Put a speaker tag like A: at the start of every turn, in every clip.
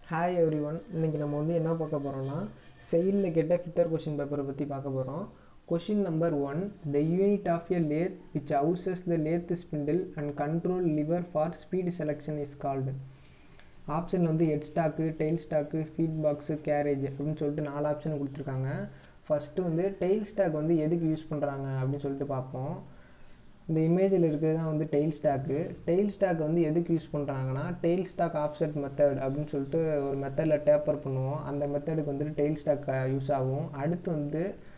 A: Hi every one இன்றைக்கி நம்ம வந்து என்ன பார்க்க போகிறோம்னா செயலில் கேட்ட ஃபித்தர் கொஷின் பேப்பரை பற்றி பார்க்க போகிறோம் question number one the unit of a lathe which houses the lathe spindle and control lever for speed selection is called option வந்து head stock tail stock feed box carriage அப்படின்னு சொல்லிட்டு நாலு ஆப்ஷன் கொடுத்துருக்காங்க first வந்து tail stock வந்து எதுக்கு use பண்ணுறாங்க அப்படின்னு சொல்லிட்டு பார்ப்போம் இந்த இமேஜில் இருக்கிறது தான் வந்து டெயில் ஸ்டாக்கு டெயில் ஸ்டாக் வந்து எதுக்கு யூஸ் பண்ணுறாங்கன்னா டெயில் ஸ்டாக் ஆஃப்செட் மெத்தட் அப்படின்னு சொல்லிட்டு ஒரு மெத்தடில் டேப்பர் பண்ணுவோம் அந்த மெத்தடுக்கு வந்துட்டு டெயில் ஸ்டாக் யூஸ் ஆகும் அடுத்து வந்து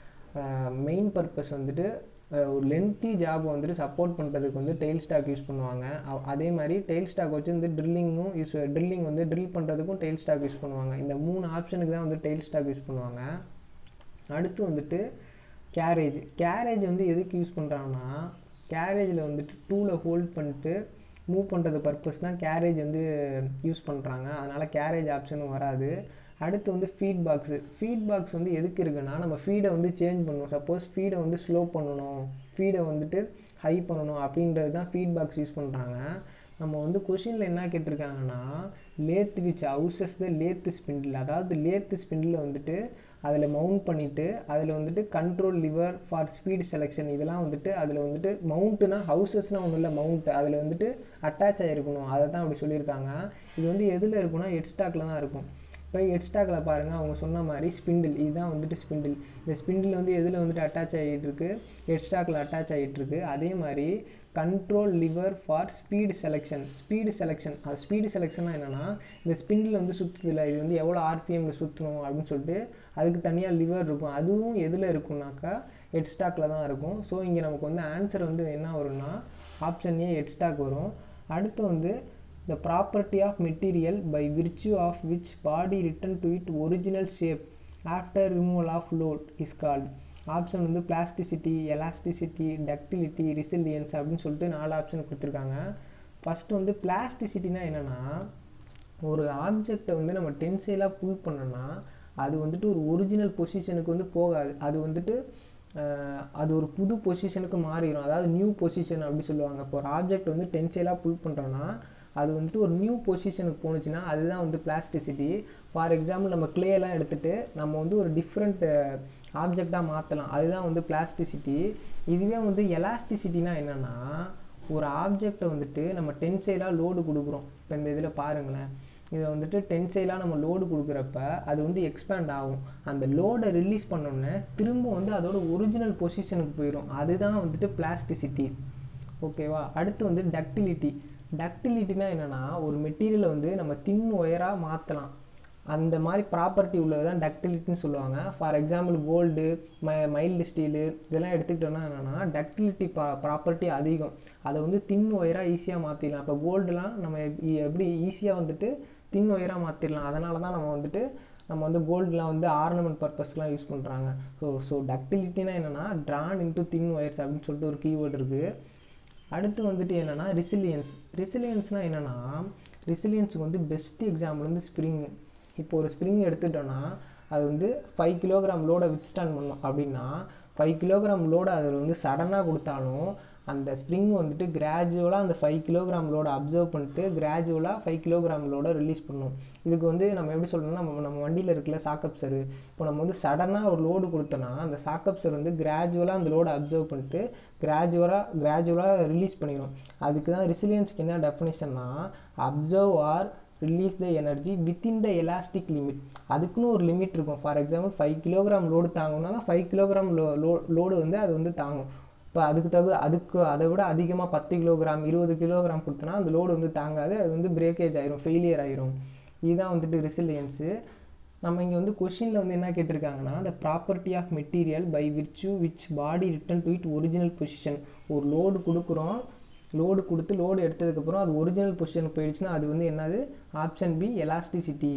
A: மெயின் பர்பஸ் வந்துட்டு ஒரு லென்த்தி ஜாப் வந்துட்டு சப்போர்ட் பண்ணுறதுக்கு வந்து டெயில் ஸ்டாக் யூஸ் பண்ணுவாங்க அதே மாதிரி டெயில் ஸ்டாக் வச்சு வந்து ட்ரில்லிங்கும் யூஸ் ட்ரில்லிங் வந்து ட்ரில் பண்ணுறதுக்கும் டெயில் ஸ்டாக் யூஸ் பண்ணுவாங்க இந்த மூணு ஆப்ஷனுக்கு தான் வந்து டெயில் ஸ்டாக் யூஸ் பண்ணுவாங்க அடுத்து வந்துட்டு கேரேஜ் கேரேஜ் வந்து எதுக்கு யூஸ் பண்ணுறாங்கன்னா கேரேஜில் வந்துட்டு டூவில் ஹோல்ட் பண்ணிட்டு மூவ் பண்ணுறது பர்பஸ் தான் கேரேஜ் வந்து யூஸ் பண்ணுறாங்க அதனால் கேரேஜ் ஆப்ஷனும் வராது அடுத்து வந்து ஃபீட் பாக்ஸு ஃபீட் பாக்ஸ் வந்து எதுக்கு இருக்குன்னா நம்ம ஃபீடை வந்து சேஞ்ச் பண்ணணும் சப்போஸ் ஃபீடை வந்து ஸ்லோ பண்ணணும் ஃபீடை வந்துட்டு ஹை பண்ணணும் அப்படின்றது தான் ஃபீட் பாக்ஸ் யூஸ் பண்ணுறாங்க நம்ம வந்து கொஷினில் என்ன கேட்டிருக்காங்கன்னா lathe which houses the lathe spindle அதாவது லேத்து ஸ்பிண்டில் வந்துட்டு அதில் மவுண்ட் பண்ணிவிட்டு அதில் வந்துட்டு control lever for speed selection இதெல்லாம் வந்துட்டு அதில் வந்துட்டு மவுண்ட்டுனா ஹவுசஸ்னால் ஒன்றும் இல்லை மவுண்ட் அதில் வந்துட்டு அட்டாச் ஆகிருக்கணும் அதை தான் அப்படி சொல்லியிருக்காங்க இது வந்து எதில் இருக்குன்னா ஹெட் ஸ்டாக்கில் தான் இருக்கும் இப்போ ஹெட் ஸ்டாக்கில் பாருங்கள் அவங்க சொன்ன மாதிரி ஸ்பிண்டில் இதுதான் வந்துட்டு ஸ்பிண்டில் இந்த ஸ்பிண்டில் வந்து எதில் வந்துட்டு அட்டாச் ஆகிட்டு இருக்கு ஹெட் ஸ்டாக்கில் அட்டாச் ஆகிட்டு இருக்கு அதே மாதிரி control lever for speed selection speed selection அது ஸ்பீடு செலெக்ஷன்னா என்னென்னா இந்த ஸ்பிண்டில் வந்து சுற்றுதில்ல இது வந்து எவ்வளோ ஆர்பிஎம்மில் சுற்றணும் அப்படின்னு சொல்லிட்டு அதுக்கு தனியாக லிவர் இருக்கும் அதுவும் எதில் இருக்கும்னாக்கா ஹெட் ஸ்டாக்கில் தான் இருக்கும் ஸோ இங்கே நமக்கு வந்து ஆன்சர் வந்து என்ன வரும்னா ஆப்ஷன் ஏ ஹெட் ஸ்டாக் வரும் அடுத்து வந்து the property of material by virtue of which body return to it original shape after removal of load is called option வந்து பிளாஸ்டிசிட்டி எலாஸ்டிசிட்டி டக்டிலிட்டி ரிசிலியன்ஸ் அப்படின்னு சொல்லிட்டு நாலு ஆப்ஷன் கொடுத்துருக்காங்க ஃபஸ்ட்டு வந்து பிளாஸ்டிசிட்டினா என்னென்னா ஒரு ஆப்ஜெக்டை வந்து நம்ம டென்சைலாக புல் பண்ணோன்னா அது வந்துட்டு ஒரு ஒரிஜினல் பொசிஷனுக்கு வந்து போகாது அது வந்துட்டு அது ஒரு புது பொசிஷனுக்கு மாறிடும் அதாவது நியூ பொசிஷன் அப்படி சொல்லுவாங்க இப்போ ஒரு ஆப்ஜெக்ட் வந்து டென்சைலாக புல் பண்ணுறோன்னா அது வந்துட்டு ஒரு நியூ பொசிஷனுக்கு போணுச்சுன்னா அதுதான் வந்து பிளாஸ்டிசிட்டி ஃபார் எக்ஸாம்பிள் நம்ம கிளேலாம் எடுத்துகிட்டு நம்ம வந்து ஒரு டிஃப்ரெண்ட் ஆப்ஜெக்டாக மாற்றலாம் அதுதான் வந்து பிளாஸ்டிசிட்டி இதுவே வந்து எலாஸ்டிசிட்டினா என்னென்னா ஒரு ஆப்ஜெக்டை வந்துட்டு நம்ம டென்சைலாக லோடு கொடுக்குறோம் இப்போ இந்த இதில் பாருங்களேன் இதை வந்துட்டு டென்சைலாக நம்ம லோடு கொடுக்குறப்ப அது வந்து எக்ஸ்பேண்ட் ஆகும் அந்த லோடை ரிலீஸ் பண்ணோன்னே திரும்ப வந்து அதோட ஒரிஜினல் பொசிஷனுக்கு போயிடும் அதுதான் வந்துட்டு பிளாஸ்டிசிட்டி ஓகேவா அடுத்து வந்து டக்டிலிட்டி டக்டிலிட்டினா என்னென்னா ஒரு மெட்டீரியலை வந்து நம்ம தின் ஒயராக மாற்றலாம் அந்த மாதிரி ப்ராப்பர்ட்டி உள்ளது தான் டக்டிலிட்டின்னு சொல்லுவாங்க ஃபார் எக்ஸாம்பிள் கோல்டு ம மைல்டு ஸ்டீலு இதெல்லாம் எடுத்துக்கிட்டோன்னா என்னென்னா டக்டிலிட்டி ப்ரா ப்ராப்பர்ட்டி அதிகம் அதை வந்து தின் ஒயராக ஈஸியாக மாற்றிடலாம் இப்போ கோல்டுலாம் நம்ம எப்படி ஈஸியாக வந்துட்டு தின் ஒயராக மாற்றிடலாம் அதனால தான் நம்ம வந்துட்டு நம்ம வந்து கோல்டுலாம் வந்து ஆர்னமெண்ட் பர்பஸ்லாம் யூஸ் பண்ணுறாங்க ஸோ ஸோ டக்டிலிட்டினா என்னென்னா ட்ரான் இன்ட்டு தின் ஒயர்ஸ் அப்படின்னு சொல்லிட்டு ஒரு கீவேர்டு இருக்குது அடுத்து வந்துட்டு என்னென்னா ரிசிலியன்ஸ் ரிசிலியன்ஸ்னால் என்னென்னா ரிசிலியன்ஸுக்கு வந்து பெஸ்ட் எக்ஸாம்பிள் வந்து ஸ்ப்ரிங்கு இப்போ ஒரு ஸ்ப்ரிங் எடுத்துட்டோன்னா அது வந்து ஃபைவ் கிலோகிராம் லோடை வித்ஸ்டாண்ட் பண்ணோம் அப்படின்னா ஃபைவ் கிலோகிராம் லோடை அதில் வந்து சடனாக கொடுத்தாலும் அந்த ஸ்ப்ரிங் வந்துட்டு கிராஜுவலாக அந்த ஃபைவ் கிலோகிராம் லோடை அப்சர்வ் பண்ணிட்டு கிராஜுவலாக ஃபைவ் கிலோகிராம் லோடை ரிலீஸ் பண்ணும் இதுக்கு வந்து நம்ம எப்படி சொல்லணும்னா நம்ம நம்ம வண்டியில் இருக்கல சாக்கப்சரு இப்போ நம்ம வந்து சடனாக ஒரு லோடு கொடுத்தோன்னா அந்த சாக்கப்சர் வந்து கிராஜுவலாக அந்த லோடை அப்சர்வ் பண்ணிட்டு கிராஜுவலாக கிராஜுவலாக ரிலீஸ் பண்ணிடும் அதுக்கு தான் ரிசிலியன்ஸ்க்கு என்ன டெஃபினேஷன்னா absorb or release the energy within the elastic limit அதுக்குன்னு ஒரு லிமிட் இருக்கும் for example five kilogram load தாங்கணும்னா தான் ஃபைவ் கிலோகிராம் லோ லோ லோடு வந்து அது வந்து தாங்கும் இப்போ அதுக்கு தகு அதுக்கு அதை விட அதிகமாக பத்து கிலோகிராம் இருபது கிலோகிராம் கொடுத்தனா அந்த லோடு வந்து தாங்காது அது வந்து பிரேக்கேஜ் ஆயிரும் ஃபெயிலியர் ஆயிரும் இதுதான் வந்துட்டு ரெசிலியன்ஸு நம்ம இங்கே வந்து கொஷினில் வந்து என்ன கேட்டிருக்காங்கன்னா the property of material by virtue which body return to it original position ஒரு லோடு கொடுக்குறோம் லோடு கொடுத்து லோடு எடுத்ததுக்கப்புறம் அது ஒரிஜினல் பொசிஷனுக்கு போயிடுச்சுன்னா அது வந்து என்னது option B elasticity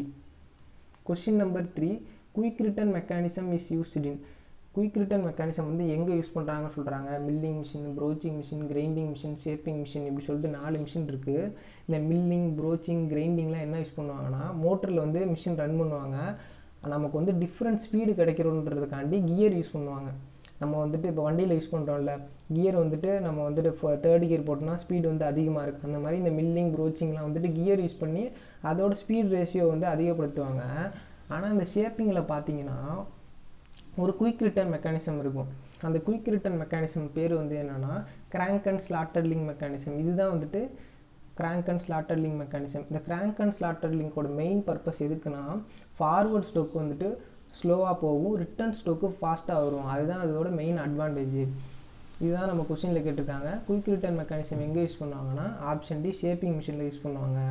A: question number three quick return mechanism is used in quick return mechanism வந்து எங்கே யூஸ் பண்ணுறாங்கன்னு சொல்கிறாங்க milling machine broaching machine grinding machine shaping machine இப்படி சொல்லிட்டு நாலு மிஷின் இருக்குது இந்த மில்லிங் ப்ரோச்சிங் கிரைண்டிங்லாம் என்ன யூஸ் பண்ணுவாங்கன்னா மோட்டரில் வந்து மிஷின் ரன் பண்ணுவாங்க நமக்கு வந்து டிஃப்ரெண்ட் ஸ்பீடு கிடைக்கிறோன்றதுக்காண்டி கியர் யூஸ் பண்ணுவாங்க நம்ம வந்துட்டு இப்போ வண்டியில் யூஸ் பண்ணுறோம்ல கியர் வந்துட்டு நம்ம வந்துட்டு தேர்ட் கியர் போட்டோம்னா ஸ்பீடு வந்து அதிகமாக இருக்குது அந்த மாதிரி இந்த மில்லிங் ப்ரோச்சிங்லாம் வந்துட்டு கியர் யூஸ் பண்ணி அதோட ஸ்பீட் ரேஷியோ வந்து அதிகப்படுத்துவாங்க ஆனால் இந்த ஷேப்பிங்கில் பார்த்தீங்கன்னா ஒரு குயிக் ரிட்டர்ன் மெக்கானிசம் இருக்கும் அந்த குயிக் ரிட்டர்ன் மெக்கானிசம் பேர் வந்து என்னென்னா கிராங்க் அண்ட் ஸ்லாட்டர்லிங் மெக்கானிசம் இதுதான் வந்துட்டு கிராங்க் அண்ட் ஸ்லாட்டர்லிங் மெக்கானிசம் இந்த கிராங்க் அண்ட் ஸ்லாட்டர்லிங்கோட மெயின் பர்பஸ் எதுக்குன்னா ஃபார்வர்ட் ஸ்டோக்கு வந்துட்டு ஸ்லோவாக போகும் ரிட்டர்ன் ஸ்டோக்கு ஃபாஸ்ட்டாக வரும் அதுதான் அதோட மெயின் அட்வான்டேஜ் இதுதான் நம்ம கொஷினில் கேட்டிருக்காங்க குயிக் ரிட்டர்ன் மெக்கானிசம் எங்கே யூஸ் பண்ணுவாங்கன்னா ஆப்ஷன் டி ஷேப்பிங் மிஷினில் யூஸ் பண்ணுவாங்க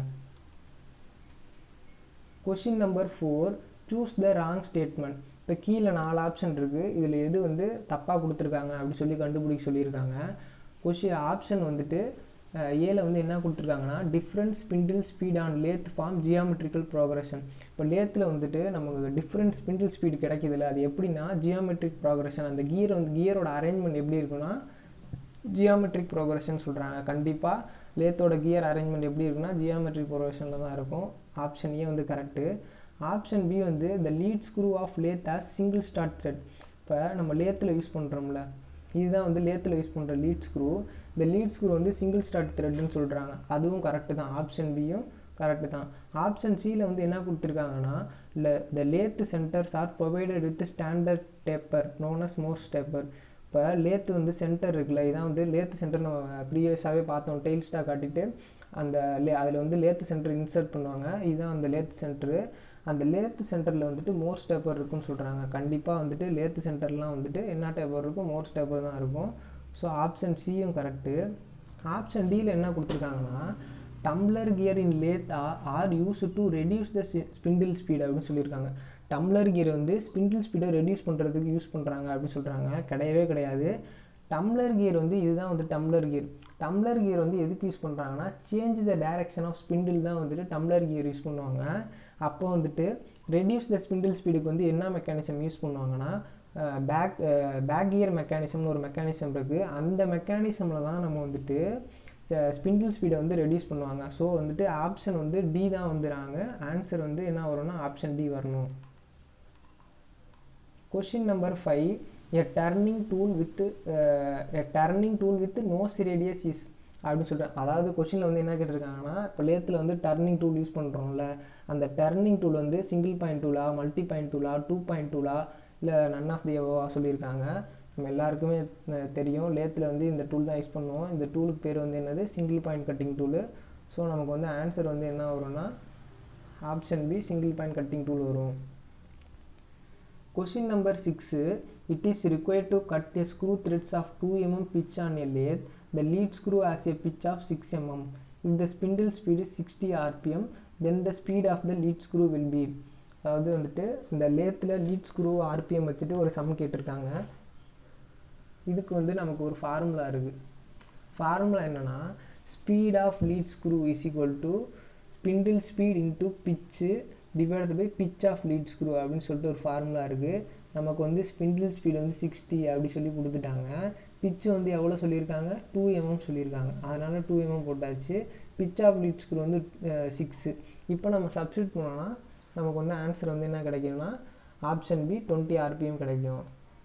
A: question number four choose the wrong statement இப்போ கீழே நாலு ஆப்ஷன் இருக்குது இதில் எது வந்து தப்பாக கொடுத்துருக்காங்க அப்படி சொல்லி கண்டுபிடிக்க சொல்லியிருக்காங்க கொஷின் ஆப்ஷன் வந்துட்டு ஏல வந்து என்ன கொடுத்துருக்காங்கன்னா different spindle speed on lathe form geometrical progression இப்போ லேத்தில் வந்துட்டு நமக்கு டிஃப்ரெண்ட் ஸ்பிண்டில் ஸ்பீடு கிடைக்குதுல்ல அது எப்படின்னா ஜியாமெட்ரிக் ப்ரோக்ரஷன் அந்த கியர் வந்து கியரோட அரேஞ்ச்மெண்ட் எப்படி இருக்குன்னா ஜியாமெட்ரிக் ப்ரோக்ரஷன் சொல்கிறாங்க கண்டிப்பாக லேத்தோட கியர் அரேஞ்ச்மெண்ட் எப்படி இருக்குன்னா ஜியாமெட்ரிக் ப்ரோக்ரஷனில் தான் இருக்கும் ஆப்ஷன் ஏ வந்து கரெக்டு ஆப்ஷன் பி வந்து the lead screw of lathe as single start thread இப்போ நம்ம லேத்தில் யூஸ் பண்ணுறோம்ல இதுதான் வந்து லேத்தில் யூஸ் பண்ணுற லீட் ஸ்க்ரூ இந்த லீட் ஸ்க்ரூ வந்து சிங்கிள் ஸ்டார்ட் த்ரெட்னு சொல்கிறாங்க அதுவும் கரெக்டு தான் ஆப்ஷன் பியும் கரெக்டு தான் ஆப்ஷன் சியில் வந்து என்ன கொடுத்துருக்காங்கன்னா இல்லை the lathe centres are provided with standard taper known as மோஸ்ட் டேப்பர் இப்போ லேத்து வந்து சென்டர் இருக்குல்ல இதான் வந்து லேத்து சென்டர் நம்ம ப்ரீவியஸாகவே பார்த்தோம் டெய்ல்ஸ்டாக காட்டிட்டு அந்த லே அதில் வந்து லேத்து சென்டர் இன்சர்ட் பண்ணுவாங்க இதுதான் அந்த லேத்து சென்டரு அந்த லேத்து சென்டரில் வந்துட்டு மோர் ஸ்டேப்பர் இருக்குன்னு சொல்கிறாங்க கண்டிப்பாக வந்துட்டு லேத்து சென்டர்லாம் வந்துட்டு என்ன டேப்பர் இருக்கும் மோர் ஸ்டேப்பர் தான் இருக்கும் ஸோ ஆப்ஷன் சியும் கரெக்டு ஆப்ஷன் டியில் என்ன கொடுத்துருக்காங்கன்னா tumbler gear in lathe are used to reduce the spindle speed அப்படின்னு சொல்லியிருக்காங்க டம்ளர் கியர் வந்து ஸ்பிண்டில் ஸ்பீடை ரெடியூஸ் பண்ணுறதுக்கு யூஸ் பண்ணுறாங்க அப்படின்னு சொல்கிறாங்க கிடையவே கிடையாது டம்ளர் கியர் வந்து இதுதான் வந்து டம்ளர் கியர் டம்ளர் கியர் வந்து எதுக்கு யூஸ் பண்ணுறாங்கன்னா change the direction of spindle தான் வந்துட்டு டம்ளர் கியர் யூஸ் பண்ணுவாங்க அப்போ வந்துட்டு ரெடியூஸ் த ஸ்பிண்டில் ஸ்பீடுக்கு வந்து என்ன மெக்கானிசம் யூஸ் பண்ணுவாங்கன்னா பேக் பேக் கியர் மெக்கானிசம்னு ஒரு மெக்கானிசம் இருக்குது அந்த மெக்கானிசமில் தான் நம்ம வந்துட்டு ஸ்பிண்டில் ஸ்பீடை வந்து ரெடியூஸ் பண்ணுவாங்க ஸோ வந்துட்டு ஆப்ஷன் வந்து டி தான் வந்துடுறாங்க ஆன்சர் வந்து என்ன வரும்னா ஆப்ஷன் டி வரணும் question number five a turning tool with a turning tool with no radius is அப்படின்னு சொல்கிறேன் அதாவது கொஷினில் வந்து என்ன கேட்டிருக்காங்கன்னா இப்போ லேத்தில் வந்து டர்னிங் டூல் யூஸ் பண்ணுறோம்ல அந்த டர்னிங் டூல் வந்து சிங்கிள் பாயிண்ட் டூலா மல்டி பாயிண்ட் டூலா டூ பாயிண்ட் டூலா இல்லை நன் ஆஃப் தி எவோவா சொல்லியிருக்காங்க நம்ம எல்லாருக்குமே தெரியும் லேத்தில் வந்து இந்த டூல் தான் யூஸ் பண்ணுவோம் இந்த டூலுக்கு பேர் வந்து என்னது single point cutting tool so நமக்கு வந்து ஆன்சர் வந்து என்ன வரும்னா option B single point cutting tool வரும் question number six it is required to cut a screw threads of two mm pitch on a lathe the lead screw has a pitch of 6 mm. If the spindle speed is 60 rpm, then the speed of the lead screw will be அதாவது வந்துட்டு இந்த லேத்தில் lead screw RPM வச்சுட்டு ஒரு some கேட்டிருக்காங்க இதுக்கு வந்து நமக்கு ஒரு ஃபார்முலா இருக்குது ஃபார்முலா என்னென்னா speed of lead screw is equal to spindle speed into pitch divided by pitch of lead screw அப்படின்னு சொல்லிட்டு ஒரு ஃபார்முலா இருக்குது நமக்கு வந்து ஸ்பிண்டில் ஸ்பீட் வந்து சிக்ஸ்டி அப்படி சொல்லி கொடுத்துட்டாங்க பிச்சு வந்து எவ்வளோ சொல்லியிருக்காங்க டூ எம்எம் சொல்லியிருக்காங்க அதனால் டூ எம்எம் போட்டாச்சு பிச் ஆஃப் லீட் ஸ்க்ரூ வந்து சிக்ஸு இப்போ நம்ம சப்ஸ்டியூட் பண்ணோன்னா நமக்கு வந்து ஆன்சர் வந்து என்ன கிடைக்கும்னா ஆப்ஷன் பி டுவெண்ட்டி ஆர்பிஎம் கிடைக்கும்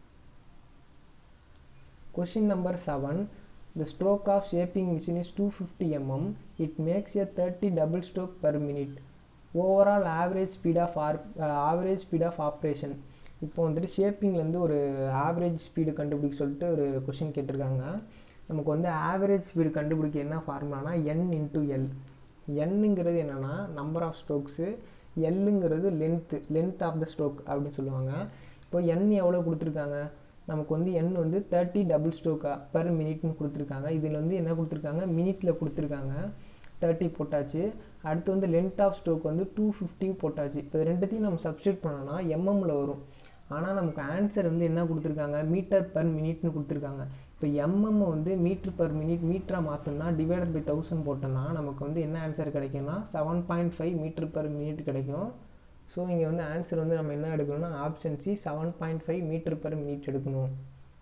A: question number seven The stroke of shaping machine is 250 mm. It makes a 30 double stroke per minute. Overall average speed of uh, average speed of operation. இப்போ வந்துட்டு ஷேப்பிங்லேருந்து ஒரு average speed கண்டுபிடிக்க சொல்லிட்டு ஒரு question கேட்டிருக்காங்க நமக்கு வந்து ஆவரேஜ் ஸ்பீடு கண்டுபிடிக்க என்ன ஃபார்முலானா என் இன்ட்டு எல் என்னங்கிறது என்னென்னா நம்பர் ஆஃப் ஸ்ட்ரோக்ஸு எல்லுங்கிறது length length of the stroke அப்படின்னு சொல்லுவாங்க இப்போ என் எவ்வளோ கொடுத்துருக்காங்க நமக்கு வந்து எண் வந்து தேர்ட்டி டபுள் ஸ்ட்ரோக்கா பெர் மினிட்னு கொடுத்துருக்காங்க இதில் வந்து என்ன கொடுத்துருக்காங்க மினிட்டில் கொடுத்துருக்காங்க தேர்ட்டி போட்டாச்சு அடுத்து வந்து லென்த் ஆஃப் ஸ்ட்ரோக் வந்து டூ ஃபிஃப்டி போட்டாச்சு இப்போ ரெண்டுத்தையும் நம்ம சப்ஸ்டியூட் பண்ணோன்னா எம்எம்மில் வரும் ஆனால் நமக்கு ஆன்சர் வந்து என்ன கொடுத்துருக்காங்க மீட்டர் பர் மினிட்னு கொடுத்துருக்காங்க இப்போ எம்எம் வந்து மீட்ரு பர் மினிட் மீட்டராக மாற்றோம்னா டிவைடட் பை தௌசண்ட் போட்டோம்னா நமக்கு வந்து என்ன ஆன்சர் கிடைக்கும்னா seven point five metre per minute கிடைக்கும் ஸோ இங்கே வந்து ஆன்சர் வந்து நம்ம என்ன எடுக்கணும்னா option C seven point five metre per minute எடுக்கணும்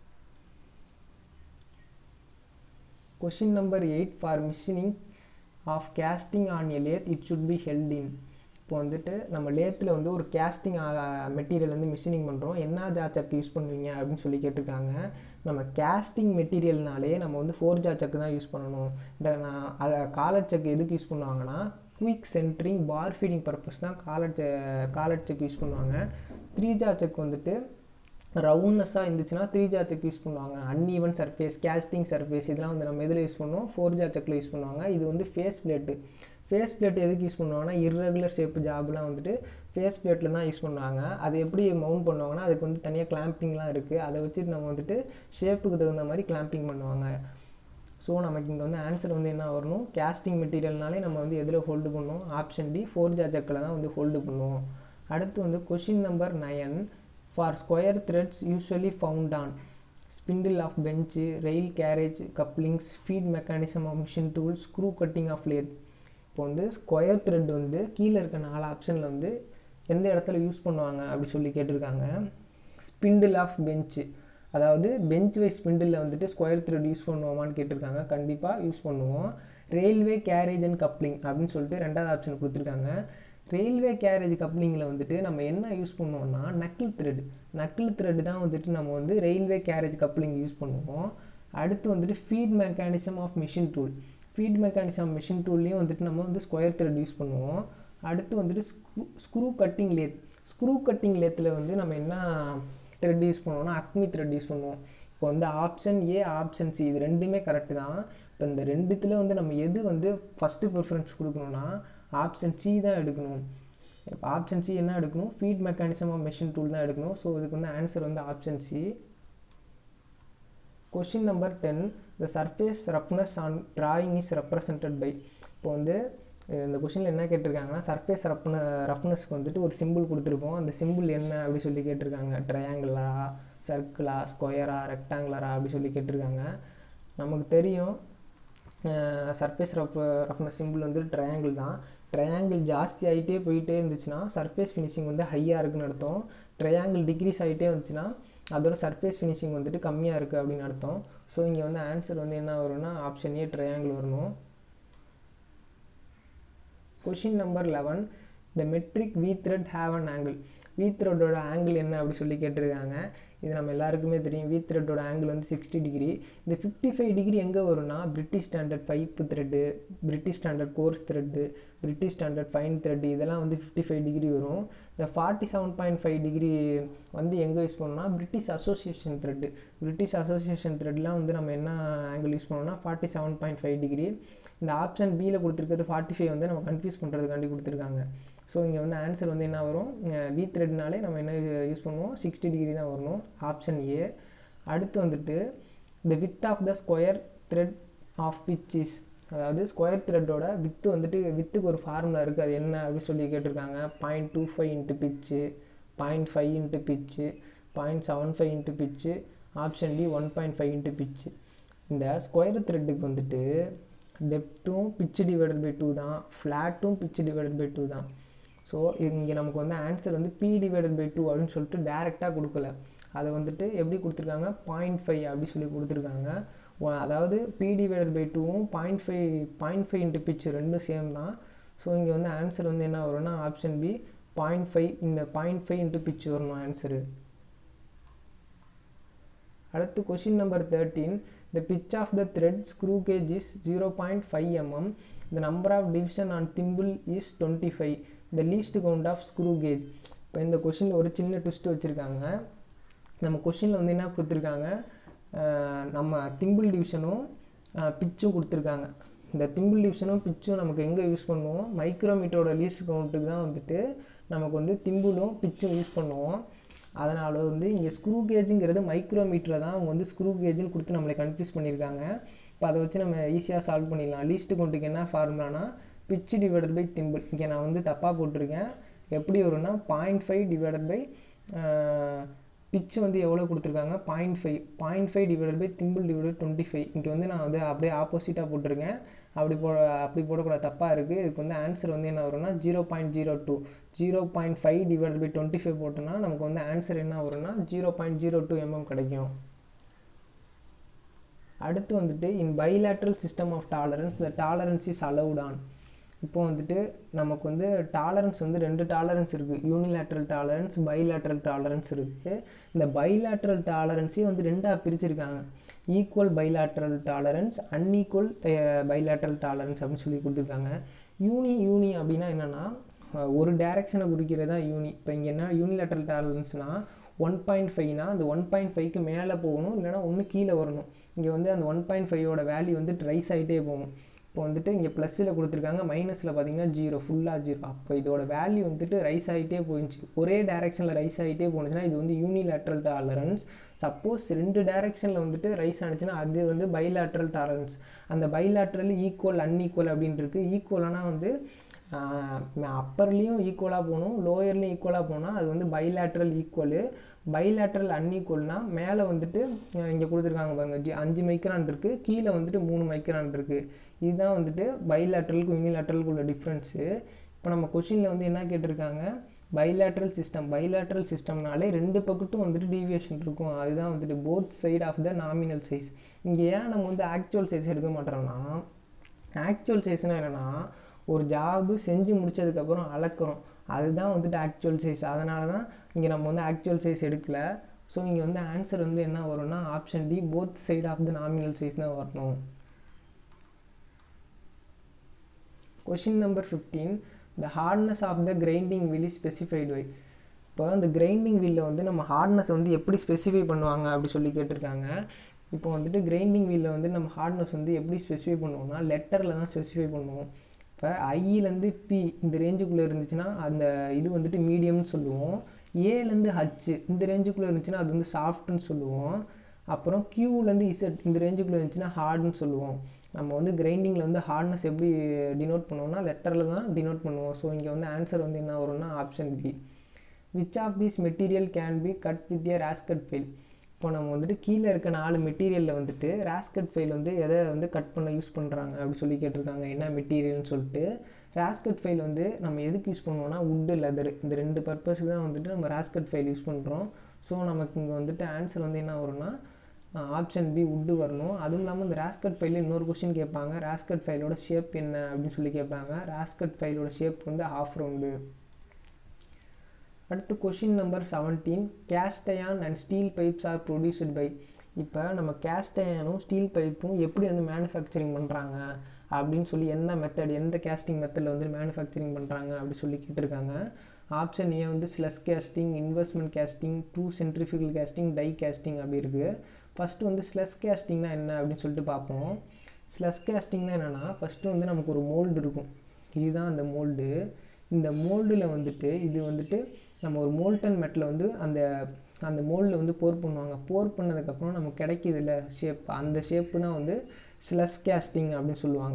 A: question number eight for machining of casting on a lathe it should be held in இப்போ வந்துட்டு நம்ம லேத்தில் வந்து ஒரு கேஸ்டிங் மெட்டீரியல் வந்து மிஷினிங் பண்ணுறோம் என்ன ஜா சக்கு யூஸ் பண்ணுவீங்க அப்படின்னு சொல்லி கேட்டிருக்காங்க நம்ம கேஸ்டிங் மெட்டீரியல்னாலே நம்ம வந்து ஃபோர் ஜா சக்கு தான் யூஸ் பண்ணணும் இந்த நான் காலர் சக்கு எதுக்கு யூஸ் பண்ணுவாங்கன்னா quick centring bar feeding purpose தான் காலர் செ காலர் செக் யூஸ் பண்ணுவாங்க த்ரீ ஜா செக் வந்துட்டு ரவுண்ட்னஸாக இருந்துச்சுன்னா த்ரீ ஜா செக் யூஸ் பண்ணுவாங்க அன்ஈவன் சர்ஃபேஸ் கேஸ்டிங் சர்ஃபேஸ் இதெல்லாம் வந்து நம்ம எதில் யூஸ் பண்ணுவோம் ஃபோர் ஜா செக்கில் யூஸ் பண்ணுவாங்க இது வந்து ஃபேஸ் பிளேட்டு ஃபேஸ் பிளேட் எதுக்கு யூஸ் பண்ணுவாங்கன்னா இர்ரெகுலர் ஷேப் ஜாப்லாம் வந்துட்டு ஃபேஸ் பிளேட்டில் தான் யூஸ் பண்ணுவாங்க அது எப்படி மவுண்ட் பண்ணுவாங்கன்னா அதுக்கு வந்து தனியாக கிளாம்பிங்லாம் இருக்குது அதை வச்சுட்டு நம்ம வந்துட்டு ஷேப்புக்கு தகுந்த மாதிரி கிளாம்பிங் பண்ணுவாங்க ஸோ நமக்கு இங்கே வந்து ஆன்சர் வந்து என்ன வரணும் கேஸ்டிங் மெட்டீரியல்னாலே நம்ம வந்து எதில் ஹோல்டு பண்ணுவோம் ஆப்ஷன் டி ஃபோர் ஜா செக்கில் தான் வந்து ஹோல்டு பண்ணுவோம் அடுத்து வந்து question number nine for square threads usually found on spindle of bench rail carriage couplings feed mechanism of machine tool screw cutting of lathe இப்போ வந்து ஸ்கொயர் த்ரெட் வந்து கீழே இருக்க நாலு ஆப்ஷனில் வந்து எந்த இடத்துல யூஸ் பண்ணுவாங்க அப்படி சொல்லி கேட்டிருக்காங்க ஸ்பிண்டில் ஆஃப் பெஞ்சு அதாவது பெஞ்ச் வைஸ் ஸ்பிண்டிலில் வந்துட்டு ஸ்கொயர் த்ரெட் யூஸ் பண்ணுவோமான்னு கேட்டிருக்காங்க கண்டிப்பாக யூஸ் பண்ணுவோம் ரயில்வே கேரேஜ் அண்ட் கப்ளிங் அப்படின்னு சொல்லிட்டு ரெண்டாவது ஆப்ஷன் கொடுத்துருக்காங்க ரயில்வே கேரேஜ் கப்ளிங்கில் வந்துட்டு நம்ம என்ன யூஸ் பண்ணுவோம்னா நக்கிள் த்ரெட் நக்கிள் த்ரெட் தான் வந்துட்டு நம்ம வந்து ரயில்வே கேரேஜ் கப்ளிங் யூஸ் பண்ணுவோம் அடுத்து வந்துட்டு feed mechanism of machine tool feed mechanism machine டூல்லையும் வந்துட்டு நம்ம வந்து ஸ்கொயர் த்ரெட் யூஸ் பண்ணுவோம் அடுத்து வந்துட்டு screw screw cutting lathe screw cutting லேத்தில் வந்து நம்ம என்ன த்ரெட் யூஸ் பண்ணுவோம்னா அக்மி த்ரெட் யூஸ் பண்ணுவோம் இப்போ வந்து ஆப்ஷன் ஏ ஆப்ஷன் சி இது ரெண்டுமே கரெக்டு தான் இப்போ இந்த ரெண்டுத்தில் வந்து நம்ம எது வந்து ஃபஸ்ட்டு ப்ரிஃபரன்ஸ் கொடுக்கணும்னா ஆப்ஷன் சி தான் எடுக்கணும் இப்போ ஆப்ஷன் சி என்ன எடுக்கணும் feed mechanism of machine tool தான் எடுக்கணும் ஸோ இதுக்கு வந்து ஆன்சர் வந்து option C question number ten the surface roughness on drawing is represented by இப்போ வந்து இந்த கொஷினில் என்ன கேட்டிருக்காங்கன்னா சர்ஃபேஸ் ரஃப்ன ரஃப்னஸ்க்கு வந்துட்டு ஒரு சிம்பிள் கொடுத்துருப்போம் அந்த சிம்பிள் என்ன அப்படி சொல்லி கேட்டிருக்காங்க ட்ரையாங்கிளா சர்க்கிளா ஸ்கொயரா ரெக்டாங்குலரா அப்படி சொல்லி கேட்டிருக்காங்க நமக்கு தெரியும் சர்ஃபேஸ் ரஃப் ரஃப்னஸ் சிம்பிள் வந்து ட்ரையாங்கிள் தான் ட்ரையாங்கிள் ஜாஸ்தி ஆகிட்டே போயிட்டே இருந்துச்சுன்னா சர்ஃபேஸ் ஃபினிஷிங் வந்து ஹையாக இருக்குன்னு அர்த்தம் ட்ரையாங்கிள் டிக்ரீஸ் ஆகிட்டே வந்துச்சுன்னா அதோட சர்ஃபேஸ் ஃபினிஷிங் வந்துட்டு கம்மியாக இருக்குது அப்படின்னு அர்த்தம் ஸோ இங்கே வந்து ஆன்சர் வந்து என்ன வரும்னா ஆப்ஷன் ஏ ட்ரையாங்கிள் வரணும் question number eleven the metric V thread have an angle V த்ரெட்டோட ஆங்கிள் என்ன அப்படி சொல்லி கேட்டிருக்காங்க இது நம்ம எல்லாருக்குமே தெரியும் வி த்ரெட்டோட ஆங்கிள் வந்து சிக்ஸ்டி டிகிரி இந்த ஃபிஃப்டி ஃபைவ் டிகிரி எங்கே வரும்னா British standard five thread British standard coarse thread British standard fine thread இதெல்லாம் வந்து ஃபிஃப்டி ஃபைவ் டிகிரி வரும் இந்த forty seven point five degree வந்து எங்கே யூஸ் பண்ணோம்னா British association thread British association த்ரெட்லாம் வந்து நம்ம என்ன ஆங்கிள் யூஸ் பண்ணோம்னா forty seven point five degree இந்த ஆப்ஷன் பியில் கொடுத்துருக்கிறது ஃபார்ட்டி ஃபைவ் வந்து நம்ம கன்ஃபியூஸ் பண்ணுறதுக்காண்டி கொடுத்துருக்காங்க ஸோ இங்கே வந்து ஆன்சர் வந்து என்ன வரும் வி த்ரெட்னாலே நம்ம என்ன யூஸ் பண்ணுவோம் சிக்ஸ்டி டிகிரி தான் வரணும் ஆப்ஷன் ஏ அடுத்து வந்துட்டு the width of the square thread of pitches அதாவது ஸ்கொயர் த்ரெட்டோட வித்து வந்துட்டு வித்துக்கு ஒரு ஃபார்முலா இருக்குது அது என்ன அப்படின்னு சொல்லி கேட்டிருக்காங்க point two five into pitch point five into pitch point seven five into pitch option D one point five into pitch இந்த ஸ்கொயர் த்ரெட்டுக்கு வந்துட்டு டெப்த்தும் பிச்சு டிவைடட் பை டூ தான் ஃப்ளாட்டும் பிச்சு டிவைடட் பை டூ தான் ஸோ இங்கே நமக்கு வந்து ஆன்சர் வந்து பி டிவைடட் பை டூ அப்படின்னு சொல்லிட்டு டேரெக்டாக கொடுக்கல அதை வந்துட்டு எப்படி கொடுத்துருக்காங்க பாயிண்ட் ஃபைவ் அப்படி சொல்லி கொடுத்துருக்காங்க அதாவது பி டிவைடட் பை டூவும் point five point five into pitch ரெண்டும் சேம் தான் ஸோ இங்கே வந்து ஆன்சர் வந்து என்ன வரும்னா ஆப்ஷன் பி பாயிண்ட் ஃபைவ் இந்த பாயிண்ட் ஃபைவ் இன்ட்டு பிச் வரணும் ஆன்சரு அடுத்து question number thirteen the pitch of the thread screw gauge is zero point five mm the number of division on thimble is twenty five the least count of screw gauge இப்போ இந்த கொஷினில் ஒரு சின்ன twist வச்சுருக்காங்க நம்ம கொஷினில் வந்து என்ன கொடுத்துருக்காங்க நம்ம திம்பிள் டிவிஷனும் பிச்சும் கொடுத்துருக்காங்க இந்த திம்பிள் டிவிஷனும் பிச்சும் நமக்கு எங்கே யூஸ் பண்ணுவோம் மைக்ரோமீட்டரோட லீஸ்ட் கவுண்ட்டுக்கு தான் வந்துட்டு நமக்கு வந்து திம்பிளும் பிச்சும் யூஸ் பண்ணுவோம் அதனால் வந்து இங்கே ஸ்க்ரூ கேஜுங்கிறது மைக்ரோமீட்டரை தான் அவங்க வந்து ஸ்க்ரூ கேஜுன்னு கொடுத்து நம்மளை கன்ஃபியூஸ் பண்ணியிருக்காங்க இப்போ அதை வச்சு நம்ம ஈஸியாக சால்வ் பண்ணிடலாம் லீஸ்ட் கவுண்ட்டுக்கு என்ன ஃபார்முலானா பிச்சு டிவைடட் பை திம்பிள் இங்கே நான் வந்து தப்பாக போட்டிருக்கேன் எப்படி வரும்னா பாயிண்ட் ஃபைவ் டிவைடட் பை பிச்சு வந்து எவ்வளோ கொடுத்துருக்காங்க point five point five divided by thimble divided twenty five இங்கே வந்து நான் வந்து அப்படியே ஆப்போசிட்டாக போட்டிருக்கேன் அப்படி போ அப்படி போடக்கூடாது தப்பாக இருக்குது இதுக்கு வந்து ஆன்சர் வந்து என்ன வரும்னா zero point zero two zero point five divided by twenty five போட்டோன்னா நமக்கு வந்து ஆன்சர் என்ன வரும்னா zero point zero two mm கிடைக்கும் அடுத்து வந்துட்டு in bilateral system of tolerance the tolerance is allowed on இப்போ வந்துட்டு நமக்கு வந்து டாலரன்ஸ் வந்து ரெண்டு டாலரன்ஸ் இருக்குது யூனிலேட்ரல் டாலரன்ஸ் பைலேட்ரல் டாலரன்ஸ் இருக்குது இந்த பைலேட்ரல் டாலரன்ஸே வந்து ரெண்டாக பிரிச்சிருக்காங்க equal bilateral tolerance unequal bilateral tolerance அப்படின்னு சொல்லி கொடுத்துருக்காங்க யூனி யூனி அப்படின்னா என்னென்னா ஒரு டைரெக்ஷனை குறிக்கிறது தான் யூனி இப்போ இங்கே என்ன யூனிலேட்ரல் டாலரன்ஸ்னால் ஒன் பாயிண்ட் ஃபைவ்னா அந்த ஒன் பாயிண்ட் ஃபைவ்க்கு மேலே போகணும் இல்லைனா ஒன்று கீழே வரணும் இங்கே வந்து அந்த ஒன் பாயிண்ட் ஃபைவோட வேல்யூ வந்துட்டு ரைஸ் ஆகிட்டே போகும் இப்போ வந்துட்டு இங்கே ப்ளஸில் கொடுத்துருக்காங்க மைனஸில் பார்த்தீங்கன்னா ஜீரோ ஃபுல்லாக ஜீரோ அப்போ இதோட வேல்யூ வந்துட்டு ரைஸ் ஆகிட்டே போயிடுச்சு ஒரே டேரெக்ஷனில் ரைஸ் ஆகிட்டே போணுச்சுன்னா இது வந்து யூனிலேட்ரல் டாலரன்ஸ் சப்போஸ் ரெண்டு டேரெக்ஷனில் வந்துட்டு ரைஸ் ஆனிச்சுன்னா அது வந்து பைலேட்ரல் டாலரன்ஸ் அந்த பைலேட்ரல் ஈக்குவல் அன்ஈக்குவல் அப்படின்ட்டு இருக்குது ஈக்குவலானா வந்து அப்பர்லேயும் ஈக்குவலாக போகணும் லோயர்லேயும் ஈக்குவலாக போனால் அது வந்து பைலேட்ரல் ஈக்குவலு பைலேட்ரல் அன்ஈக்குவல்னால் மேலே வந்துட்டு இங்கே கொடுத்துருக்காங்க பாருங்க ஜி அஞ்சு மைக்ரான் இருக்குது கீழே வந்துட்டு மூணு மைக்ரான் இருக்குது இதுதான் வந்துட்டு பைலேட்ரலுக்கும் யூனிலேட்ரலுக்கு உள்ள டிஃப்ரென்ஸு இப்போ நம்ம கொஷினில் வந்து என்ன கேட்டிருக்காங்க பைலேட்ரல் சிஸ்டம் பைலேட்ரல் சிஸ்டம்னாலே ரெண்டு பக்கட்டும் வந்துட்டு டீவியேஷன் இருக்கும் அதுதான் வந்துட்டு both side of the nominal size இங்கே ஏன் நம்ம வந்து ஆக்சுவல் சைஸ் எடுக்க மாட்டோம்னா ஆக்சுவல் சைஸ்னால் என்னென்னா ஒரு ஜாபு செஞ்சு முடித்ததுக்கப்புறம் அளக்குறோம் அதுதான் வந்துட்டு ஆக்சுவல் சைஸ் அதனால தான் இங்கே நம்ம வந்து ஆக்சுவல் சைஸ் எடுக்கலை ஸோ இங்கே வந்து ஆன்சர் வந்து என்ன வரும்னா option D both side of the nominal size தான் வரணும் question number fifteen the hardness of the grinding wheel is specified by இப்போ அந்த கிரைண்டிங் வீலில் வந்து நம்ம ஹார்ட்னஸ் வந்து எப்படி ஸ்பெசிஃபை பண்ணுவாங்க அப்படி சொல்லி கேட்டிருக்காங்க இப்போ வந்துட்டு கிரைண்டிங் வீலில் வந்து நம்ம ஹார்ட்னஸ் வந்து எப்படி ஸ்பெசிஃபை பண்ணுவோம்னா லெட்டரில் தான் ஸ்பெசிஃபை பண்ணுவோம் இப்போ ஐயிலேருந்து பி இந்த ரேஞ்சுக்குள்ளே இருந்துச்சுன்னா அந்த இது வந்துட்டு மீடியம்னு சொல்லுவோம் ஏலேருந்து ஹச்சு இந்த ரேஞ்சுக்குள்ளே இருந்துச்சுன்னா அது வந்து சாஃப்ட்னு சொல்லுவோம் அப்புறம் க்யூலேருந்து இசட் இந்த ரேஞ்சுக்குள்ளே இருந்துச்சுன்னா ஹார்டுன்னு சொல்லுவோம் நம்ம வந்து கிரைண்டிங்கில் வந்து ஹார்ட்னஸ் எப்படி டினோட் பண்ணுவோம்னா லெட்டரில் தான் டினோட் பண்ணுவோம் ஸோ இங்கே வந்து ஆன்சர் வந்து என்ன வரும்னா option B which of this material can be cut with a rasp cut file இப்போ நம்ம வந்துட்டு கீழே இருக்க நாலு மெட்டீரியலில் வந்துட்டு ராஸ்கட் ஃபைல் வந்து எதை வந்து கட் பண்ண யூஸ் பண்ணுறாங்க அப்படி சொல்லி கேட்டிருக்காங்க என்ன மெட்டீரியல்னு சொல்லிட்டு ராஸ்கட் ஃபைல் வந்து நம்ம எதுக்கு யூஸ் பண்ணுவோம்னா உட்டு லெதர் இந்த ரெண்டு பர்பஸுக்கு தான் வந்துட்டு நம்ம ராஸ்கட் ஃபைல் யூஸ் பண்ணுறோம் ஸோ நமக்கு இங்கே வந்துட்டு ஆன்சர் வந்து என்ன வரும்னா ஆப்ஷன் பி உட்டு வரணும் அதுவும் இல்லாமல் இந்த ராஸ்கட் ஃபைலில் இன்னொரு கொஸ்டின் கேட்பாங்க ராஸ்கட் ஃபைலோட ஷேப் என்ன அப்படின்னு சொல்லி கேட்பாங்க ராஸ்கட் ஃபைலோட ஷேப் வந்து ஹாஃப் ரவுண்டு அடுத்து question number seventeen cast iron and steel pipes are produced by இப்போ நம்ம கேஸ்டயானும் ஸ்டீல் பைப்பும் எப்படி வந்து மேனுஃபேக்சரிங் பண்ணுறாங்க அப்படின்னு சொல்லி எந்த மெத்தட் எந்த கேஸ்டிங் மெத்தடில் வந்து மேனுஃபேக்சரிங் பண்ணுறாங்க அப்படி சொல்லி கேட்டிருக்காங்க ஆப்ஷன் ஏ வந்து slush casting investment casting two centrifugal casting die casting அப்படி இருக்குது ஃபஸ்ட்டு வந்து ஸ்லஸ் கேஸ்டிங்னா என்ன அப்படின்னு சொல்லிட்டு பார்ப்போம் ஸ்லஸ் கேஸ்டிங்னா என்னென்னா ஃபஸ்ட்டு வந்து நமக்கு ஒரு மோல்டு இருக்கும் இதுதான் அந்த மோல்டு இந்த மோல்டில் வந்துட்டு இது வந்துட்டு நம்ம ஒரு மோல்டன் மெட்டில் வந்து அந்த அந்த மோல்டில் வந்து போர் பண்ணுவாங்க போர் பண்ணதுக்கப்புறம் நமக்கு கிடைக்கிதுல ஷேப் அந்த ஷேப்பு தான் வந்து ஸ்லஸ் கேஸ்டிங் அப்படின்னு சொல்லுவாங்க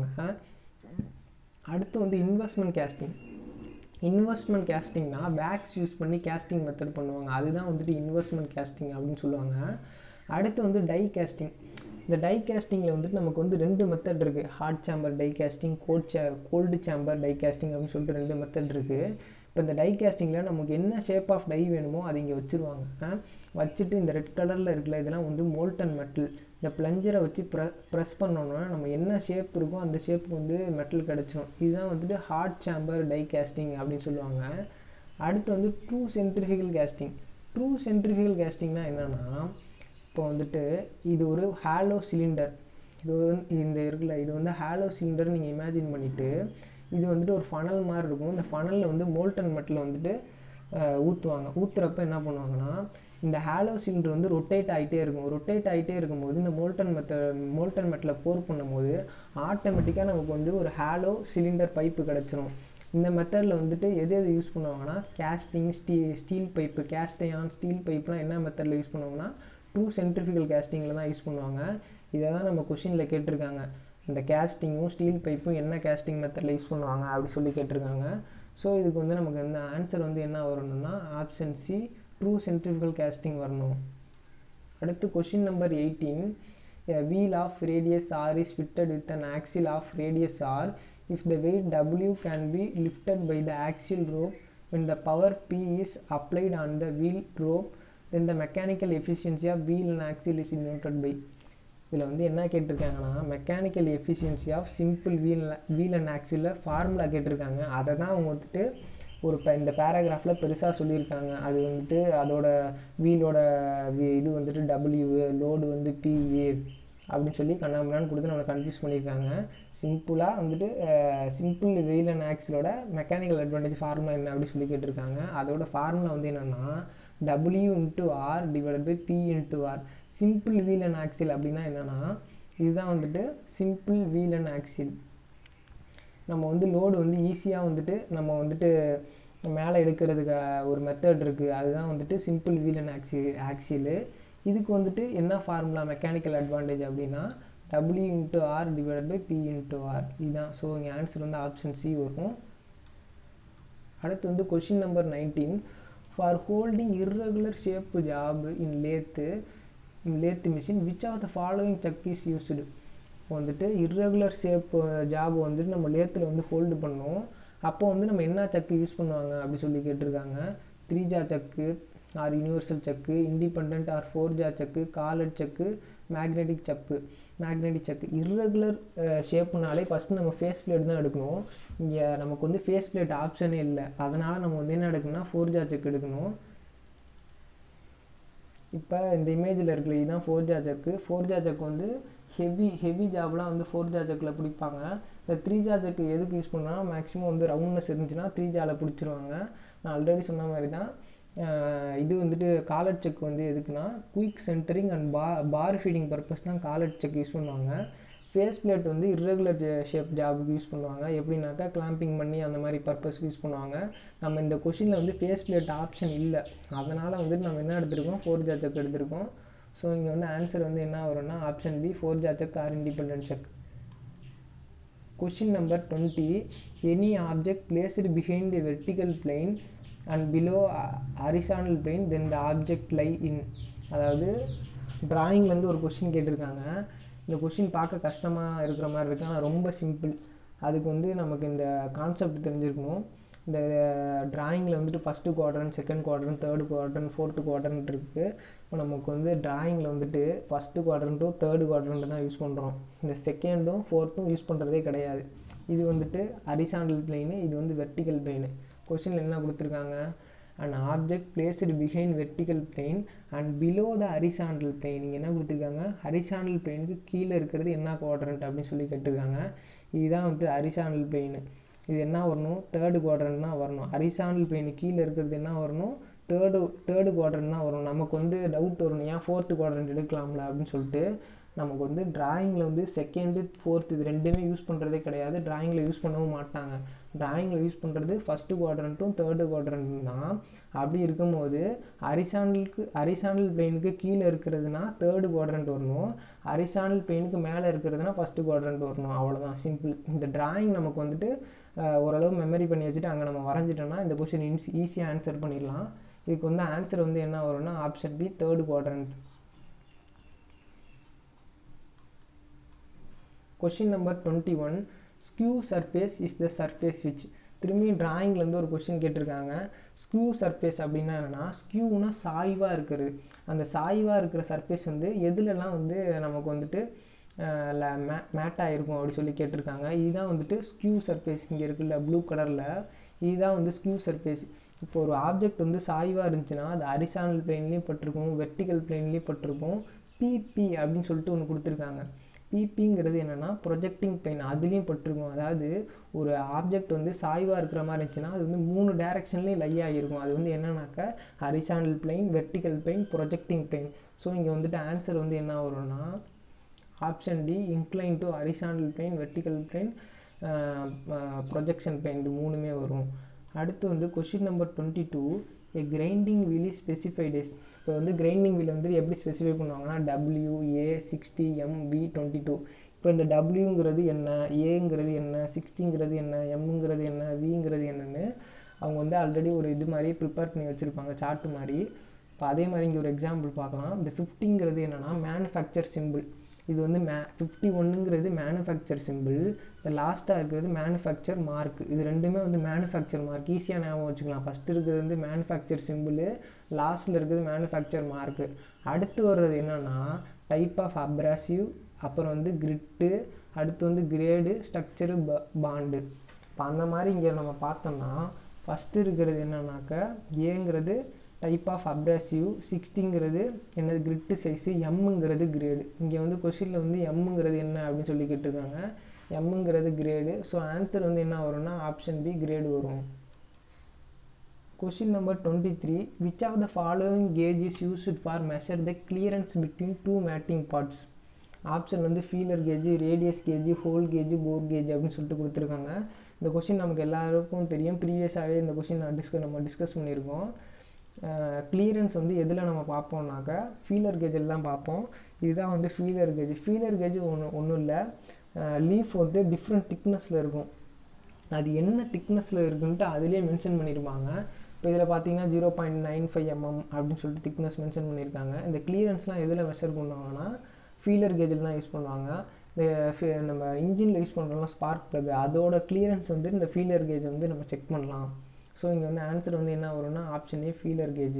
A: அடுத்து வந்து இன்வெஸ்ட்மெண்ட் கேஸ்டிங் இன்வெஸ்ட்மெண்ட் கேஸ்டிங்னா பேக்ஸ் யூஸ் பண்ணி கேஸ்டிங் மெத்தட் பண்ணுவாங்க அதுதான் வந்துட்டு இன்வெஸ்ட்மெண்ட் கேஸ்டிங் அப்படின்னு சொல்லுவாங்க அடுத்து வந்து டை கேஸ்டிங் இந்த டை கேஸ்டிங்கில் வந்துட்டு நமக்கு வந்து ரெண்டு மெத்தட் இருக்குது hot chamber die casting cold சே கோல்டு சேம்பர் டை கேஸ்டிங் அப்படின்னு சொல்லிட்டு ரெண்டு மெத்தட் இருக்குது இப்போ இந்த டை கேஸ்டிங்கில் நமக்கு என்ன ஷேப் ஆஃப் டை வேணுமோ அதை இங்கே வச்சுருவாங்க வச்சுட்டு இந்த ரெட் கலரில் இருக்குல்ல இதெல்லாம் வந்து மோல்டன் மெட்டல் இந்த ப்ளஞ்சரை வச்சு ப்ர ப்ரெஸ் பண்ணோன்னா நம்ம என்ன ஷேப் இருக்கோ அந்த ஷேப்புக்கு வந்து மெட்டல் கிடச்சிரும் இதுதான் வந்துட்டு ஹார்ட் சேம்பர் டை கேஸ்டிங் அப்படின்னு சொல்லுவாங்க அடுத்து வந்து true centrifugal casting true centrifugal கேஸ்டிங்னா என்னென்னா இப்போ வந்துட்டு இது ஒரு ஹாலோ சிலிண்டர் இது வந்து இந்த இருக்குல்ல இது வந்து ஹாலோ சிலிண்டர் நீங்கள் இமேஜின் பண்ணிவிட்டு இது வந்துட்டு ஒரு ஃபனல் மாதிரி இருக்கும் இந்த ஃபனலில் வந்து மோல்டன் மெட்டில் வந்துட்டு ஊற்றுவாங்க ஊற்றுறப்ப என்ன பண்ணுவாங்கன்னா இந்த ஹாலோ சிலிண்டர் வந்து ரொட்டேட் ஆகிட்டே இருக்கும் ரொட்டேட் ஆகிட்டே இருக்கும்போது இந்த மோல்டன் மெத்த மோல்டன் மெட்டில் போர் பண்ணும்போது ஆட்டோமேட்டிக்காக நமக்கு வந்து ஒரு ஹாலோ சிலிண்டர் பைப்பு கிடச்சிரும் இந்த மெத்தடில் வந்துட்டு எது எது யூஸ் பண்ணுவாங்கன்னா கேஸ்டிங் ஸ்டீ ஸ்டீல் பைப்பு கேஸ்டையான் ஸ்டீல் பைப்லாம் என்ன மெத்தடில் யூஸ் பண்ணுவாங்கன்னா டூ சென்ட்ரிஃபிகல் கேஸ்டிங்கில் தான் யூஸ் பண்ணுவாங்க இதை தான் நம்ம கொஷினில் கேட்டிருக்காங்க இந்த கேஸ்டிங்கும் ஸ்டீல் பைப்பும் என்ன கேஸ்டிங் மெத்தடில் யூஸ் பண்ணுவாங்க அப்படி சொல்லி கேட்டிருக்காங்க ஸோ இதுக்கு வந்து நமக்கு இந்த ஆன்சர் வந்து என்ன வரணும்னா option C true centrifugal casting வரணும் அடுத்து question number eighteen a wheel of radius r is fitted with an axle of radius r if the weight w can be lifted by the axial rope when the power p is applied on the wheel rope then the mechanical efficiency of wheel and axle is denoted by இதில் வந்து என்ன கேட்டிருக்காங்கன்னா mechanical efficiency of simple wheel wheel and ஆக்சிலில் formula கேட்டிருக்காங்க அதை தான் அவங்க வந்துட்டு ஒரு இப்போ இந்த பேராகிராஃபில் பெருசாக சொல்லியிருக்காங்க அது வந்துட்டு அதோட வீலோட இது வந்துட்டு டபிள்யூ லோடு வந்து பிஏ அப்படின்னு சொல்லி கண்ணாமண்ணான்னு கொடுத்து நம்மளை கன்ஃபியூஸ் பண்ணியிருக்காங்க சிம்பிளாக வந்துட்டு சிம்பிள் வீல் அண்ட் ஆக்சிலோட மெக்கானிக்கல் அட்வான்டேஜ் ஃபார்முலா என்ன அப்படி சொல்லி கேட்டிருக்காங்க அதோட ஃபார்முலா வந்து என்னென்னா W into R divided by P into R simple wheel and axle அப்படின்னா என்னென்னா இதுதான் வந்துட்டு சிம்பிள் வீல் அண்ட் ஆக்சில் நம்ம வந்து லோடு வந்து ஈஸியாக வந்துட்டு நம்ம வந்துட்டு மேலே எடுக்கிறதுக்கு ஒரு மெத்தட் இருக்குது அதுதான் வந்துட்டு சிம்பிள் வீல் அண்ட் ஆக்சி ஆக்சிலு இதுக்கு வந்துட்டு என்ன ஃபார்முலா மெக்கானிக்கல் அட்வான்டேஜ் அப்படின்னா W into R divide by P into R இதுதான் ஸோ இங்கே ஆன்சர் வந்து ஆப்ஷன் சி வரும் அடுத்து வந்து question number nineteen for holding irregular shape job in lathe in lathe machine which of the following chuck is used வந்துட்டு irregular shape job வந்துட்டு நம்ம லேத்தில் வந்து ஹோல்டு பண்ணோம் அப்போ வந்து நம்ம என்ன சக்கு யூஸ் பண்ணுவாங்க அப்படி சொல்லி கேட்டிருக்காங்க three jaw chuck or universal chuck independent or four jaw chuck collet chuck magnetic chuck magnetic chuck irregular ஷேப்புனாலே ஃபஸ்ட்டு நம்ம ஃபேஸ் பிளேட் தான் எடுக்கணும் இங்கே நமக்கு வந்து ஃபேஸ் பிளேட் ஆப்ஷனே இல்லை அதனால் நம்ம வந்து என்ன எடுக்கணும்னா ஃபோர் ஜா செக் எடுக்கணும் இப்போ இந்த இமேஜில் இருக்கிற இதுதான் four jaw chuck four jaw chuck வந்து ஹெவி ஹெவி ஜாப்லாம் வந்து ஃபோர் ஜா செக்கில் பிடிப்பாங்க இந்த த்ரீ ஜா செக்கு எதுக்கு யூஸ் பண்ணால் மேக்ஸிமம் வந்து ரவுண்ட்னஸ் இருந்துச்சுன்னா த்ரீ ஜாவில் பிடிச்சிருவாங்க நான் ஆல்ரெடி சொன்ன மாதிரி தான் இது வந்துட்டு காலர் செக் வந்து எதுக்குன்னா குயிக் சென்டரிங் அண்ட் பா பார் ஃபீடிங் பர்பஸ் தான் காலர் செக் யூஸ் பண்ணுவாங்க ஃபேஸ் பிளேட் வந்து இர்ரெகுலர் ஷேப் ஜாபுக்கு யூஸ் பண்ணுவாங்க எப்படின்னாக்கா கிளாம்பிங் பண்ணி அந்த மாதிரி பர்பஸ்க்கு யூஸ் பண்ணுவாங்க நம்ம இந்த கொஷினில் வந்து ஃபேஸ் பிளேட் ஆப்ஷன் இல்லை அதனால் வந்துட்டு நம்ம என்ன எடுத்திருக்கோம் ஃபோர் ஜா செக் எடுத்திருக்கோம் ஸோ இங்கே வந்து ஆன்சர் வந்து என்ன வரும்னா option B four jaw chuck or independent chuck question number twenty any object placed behind the vertical plane and below horizontal plane then the object lie in அதாவது ட்ராயிங்லேருந்து ஒரு question கேட்டிருக்காங்க இந்த கொஷின் பார்க்க கஷ்டமாக இருக்கிற மாதிரி இருக்குது ஆனால் ரொம்ப சிம்பிள் அதுக்கு வந்து நமக்கு இந்த கான்செப்ட் தெரிஞ்சிருக்கணும் இந்த ட்ராயிங்கில் வந்துட்டு first quadrant second quadrant third quadrant fourth quadrant இருக்குது இப்போ நமக்கு வந்து ட்ராயிங்கில் வந்துட்டு ஃபஸ்ட்டு குவாட்ரண்ட்டும் தேர்டு குவாட்ரண்ட்டு தான் யூஸ் பண்ணுறோம் இந்த செகண்டும் ஃபோர்த்தும் யூஸ் பண்ணுறதே கிடையாது இது வந்துட்டு ஹரிசாண்டல் பிளெயின் இது வந்து வெர்டிக்கல் பிளெயின் கொஷினில் என்ன கொடுத்துருக்காங்க and object placed behind vertical plane and below the horizontal plane இங்கே என்ன கொடுத்துருக்காங்க ஹரிசாண்டல் பிளெயினுக்கு கீழே இருக்கிறது என்ன குவாட்ரண்ட் அப்படின்னு சொல்லி கேட்டிருக்காங்க இதுதான் வந்து ஹரிசாண்டல் பிளெயின் இது என்ன வரணும் தேர்டு குவாட்ரண்ட் தான் வரணும் ஹரிசாண்டல் பிளெயின் கீழே இருக்கிறது என்ன வரணும் தேர்டு தேர்டு குவாட்ரண்ட் தான் வரும் நமக்கு வந்து டவுட் வரணும் ஏன் ஃபோர்த்து குவாட்ரண்ட் எடுக்கலாம்ல அப்படின்னு சொல்லிட்டு நமக்கு வந்து டிராயிங்கில் வந்து செகண்டு ஃபோர்த்து இது ரெண்டுமே யூஸ் பண்ணுறதே கிடையாது டிராயிங்கில் யூஸ் பண்ணவும் மாட்டாங்க டிராயிங்கில் யூஸ் பண்ணுறது ஃபஸ்ட்டு குவாட்ரண்ட்டும் தேர்டு குவாட்ரண்ட்டும் தான் அப்படி இருக்கும்போது அரிசாண்டலுக்கு அரிசாண்டல் பிளெயினுக்கு கீழே இருக்கிறதுனா தேர்டு குவாட்ரண்ட் வரணும் அரிசாண்டல் பிளெயினுக்கு மேலே இருக்கிறதுனா ஃபஸ்ட்டு குவாட்ரண்ட் வரணும் அவ்வளோதான் சிம்பிள் இந்த டிராயிங் நமக்கு வந்துட்டு ஓரளவு மெமரி பண்ணி வச்சுட்டு அங்கே நம்ம வரைஞ்சிட்டோம்னா இந்த கொஷின் ஈஸி ஈஸியாக ஆன்சர் பண்ணிடலாம் இதுக்கு வந்து ஆன்சர் வந்து என்ன வரும்னா option B third quadrant question number twenty one skew surface is the surface which திரும்பி டிராயிங்லேருந்து ஒரு கொஷின் கேட்டிருக்காங்க ஸ்கியூ சர்ஃபேஸ் அப்படின்னா என்னென்னா ஸ்கியூனா சாய்வாக இருக்கிறது அந்த சாய்வாக இருக்கிற சர்ஃபேஸ் வந்து எதுலலாம் வந்து நமக்கு வந்துட்டு மே மேட்டாக இருக்கும் அப்படி சொல்லி கேட்டிருக்காங்க இதுதான் வந்துட்டு ஸ்கியூ சர்ஃபேஸ் இங்கே இருக்குல்ல ப்ளூ கலரில் இதுதான் வந்து ஸ்கியூ சர்ஃபேஸ் இப்போ ஒரு ஆப்ஜெக்ட் வந்து சாய்வாக இருந்துச்சுன்னா அது அரிசானல் பிளெயின்லேயும் பட்டிருக்கும் வெர்டிக்கல் பிளெயின்லேயும் பட்டிருக்கும் பிபி அப்படின்னு சொல்லிட்டு ஒன்று கொடுத்துருக்காங்க பிபிங்கிறது என்னென்னா ப்ரொஜெக்டிங் பெயின் அதுலேயும் பட்டிருக்கும் அதாவது ஒரு ஆப்ஜெக்ட் வந்து சாய்வாக இருக்கிற மாதிரி இருந்துச்சுன்னா அது வந்து மூணு டேரெக்ஷன்லேயும் லை ஆகிருக்கும் அது வந்து என்னன்னாக்கா horizontal plane vertical plane projecting plane so இங்கே வந்துட்டு ஆன்சர் வந்து என்ன வரும்னா option D incline to horizontal plane vertical plane projection plane இது மூணுமே வரும் அடுத்து வந்து question number twenty two a grinding wheel is specified is இப்போ வந்து கிரைண்டிங் வீல் வந்து எப்படி ஸ்பெசிஃபை பண்ணுவாங்கன்னா W A sixty M V twenty two இப்போ இந்த டபிள்யூங்கிறது என்ன ஏங்கிறது என்ன சிக்ஸ்டிங்கிறது என்ன எம்ங்கிறது என்ன விங்கிறது என்னன்னு அவங்க வந்து ஆல்ரெடி ஒரு இது மாதிரி ப்ரிப்பேர் பண்ணி வச்சுருப்பாங்க சார்ட்டு மாதிரி இப்போ அதே மாதிரி இங்கே ஒரு எக்ஸாம்பிள் பார்க்கலாம் இந்த ஃபிஃப்டிங்கிறது என்னென்னா மேனுஃபேக்சர் சிம்பிள் இது வந்து மே ஃபிஃப்டி ஒன்றுங்கிறது மேனுஃபேக்சர் சிம்பிள் இந்த லாஸ்ட்டாக இருக்கிறது மேனுஃபேக்சர் மார்க் இது ரெண்டுமே வந்து மேனுஃபேக்சர் மார்க் ஈஸியாக ஞாபகம் வச்சுக்கலாம் ஃபஸ்ட்டு இருக்கிறது வந்து மேனுஃபேக்சர் சிம்பிள் லாஸ்ட்டில் இருக்கிறது மேனுஃபேக்சர் மார்க்கு அடுத்து வர்றது என்னென்னா டைப் ஆஃப் அப்ராசிவ் அப்புறம் வந்து கிரிட்டு அடுத்து வந்து கிரேடு ஸ்ட்ரக்சரு ப பாண்டு இப்போ அந்த மாதிரி இங்கே நம்ம பார்த்தோம்னா ஃபஸ்ட்டு இருக்கிறது என்னன்னாக்க ஏங்கிறது டைப் ஆஃப் அப்ராசிவ் சிக்ஸ்டிங்கிறது என்னது கிரிட்டு சைஸு எம்முங்கிறது கிரேடு இங்கே வந்து கொஷினில் வந்து எம்முங்கிறது என்ன அப்படின்னு சொல்லி கேட்டிருக்காங்க எம்முங்கிறது கிரேடு ஸோ ஆன்சர் வந்து என்ன வரும்னா ஆப்ஷன் பி கிரேடு வரும் question number twenty three which of the following gauge is used for measure the clearance between two mating parts option வந்து feeler gauge radius gauge hole gauge bore gauge அப்படின்னு சொல்லிட்டு கொடுத்துருக்காங்க இந்த question நமக்கு எல்லாருக்கும் தெரியும் ப்ரீவியஸாகவே இந்த கொஷின் நான் டிஸ்கஸ் நம்ம டிஸ்கஸ் பண்ணியிருக்கோம் கிளியரன்ஸ் வந்து எதில் நம்ம பார்ப்போம்னாக்கா ஃபீலர் கேஜில் தான் பார்ப்போம் இதுதான் வந்து ஃபீலர் கேஜ் ஃபீலர் கேஜ் ஒன்று ஒன்றும் இல்லை லீஃப் வந்து டிஃப்ரெண்ட் திக்னஸில் இருக்கும் அது என்ன திக்னஸில் இருக்குன்ட்டு அதிலே மென்ஷன் பண்ணியிருப்பாங்க இப்போ இதில் பார்த்தீங்கன்னா zero point nine five MM அப்படின்னு சொல்லிட்டு திக்னஸ் மென்ஷன் பண்ணியிருக்காங்க இந்த கிளியரன்ஸ்லாம் எதில் மெஷர் பண்ணுவாங்கன்னா ஃபீலர் கேஜில் தான் யூஸ் பண்ணுவாங்க இந்த நம்ம இன்ஜினில் யூஸ் பண்ணுறோம்னா ஸ்பார்க் ப்ளக் அதோட கிளியரன்ஸ் வந்து இந்த ஃபீலர் கேஜ் வந்து நம்ம செக் பண்ணலாம் ஸோ இங்கே வந்து ஆன்சர் வந்து என்ன வரும்னா ஆப்ஷன் ஏ ஃபீலர் கேஜ்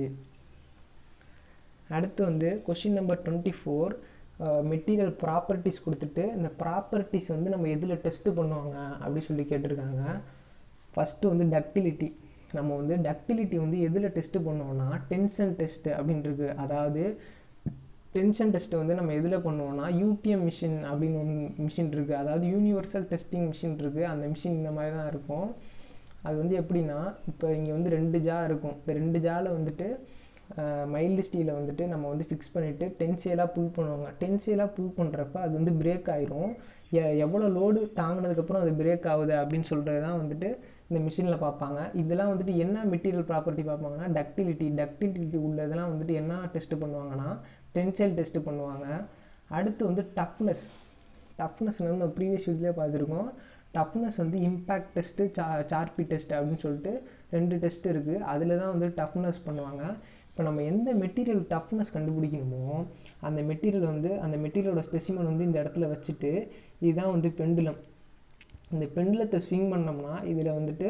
A: அடுத்து வந்து question number twenty four material properties கொடுத்துட்டு இந்த ப்ராப்பர்ட்டிஸ் வந்து நம்ம எதில் டெஸ்ட்டு பண்ணுவாங்க அப்படி சொல்லி கேட்டிருக்காங்க ஃபஸ்ட்டு வந்து டக்டிலிட்டி நம்ம வந்து டக்டிலிட்டி வந்து எதில் டெஸ்ட்டு பண்ணுவோம்னா டென்ஷன் டெஸ்ட்டு அப்படின்றது அதாவது டென்ஷன் டெஸ்ட்டை வந்து நம்ம எதில் பண்ணுவோம்னா யூடிஎம் மிஷின் அப்படின்னு ஒன்று மிஷின் இருக்குது அதாவது யூனிவர்சல் டெஸ்டிங் மிஷின் இருக்குது அந்த மிஷின் இந்த மாதிரி தான் இருக்கும் அது வந்து எப்படின்னா இப்போ இங்கே வந்து ரெண்டு ஜா இருக்கும் இந்த ரெண்டு ஜாவில் வந்துட்டு மைல்டு ஸ்டீலை வந்துட்டு நம்ம வந்து ஃபிக்ஸ் பண்ணிவிட்டு டென்சியலாக புல் பண்ணுவாங்க டென்சியலாக புல் பண்ணுறப்ப அது வந்து பிரேக் ஆயிரும் எ எவ்வளோ லோடு தாங்கினதுக்கப்புறம் அது பிரேக் ஆகுது அப்படின்னு சொல்கிறது தான் வந்துட்டு இந்த மிஷினில் பார்ப்பாங்க இதெல்லாம் வந்துட்டு என்ன மெட்டீரியல் ப்ராப்பர்ட்டி பார்ப்பாங்கன்னா டக்டிலிட்டி டக்டிலிட்டி உள்ளதெல்லாம் வந்துட்டு என்ன டெஸ்ட்டு பண்ணுவாங்கன்னா டென்சைல் டெஸ்ட்டு பண்ணுவாங்க அடுத்து வந்து டஃப்னஸ் டஃப்னஸ் வந்து நம்ம ப்ரீவியஸ் வீக்லேயே பார்த்துருக்கோம் டஃப்னஸ் வந்து இம்பேக்ட் டெஸ்ட்டு சா சார்பி டெஸ்ட் அப்படின்னு சொல்லிட்டு ரெண்டு டெஸ்ட் இருக்குது அதில் தான் வந்து டஃப்னஸ் பண்ணுவாங்க இப்போ நம்ம எந்த மெட்டீரியல் டஃப்னஸ் கண்டுபிடிக்கணுமோ அந்த மெட்டீரியல் வந்து அந்த மெட்டீரியலோட ஸ்பெசிமன் வந்து இந்த இடத்துல வச்சுட்டு இதுதான் வந்து பெண்டுலம் இந்த பெண்டுலத்தை ஸ்விங் பண்ணோம்னா இதில் வந்துட்டு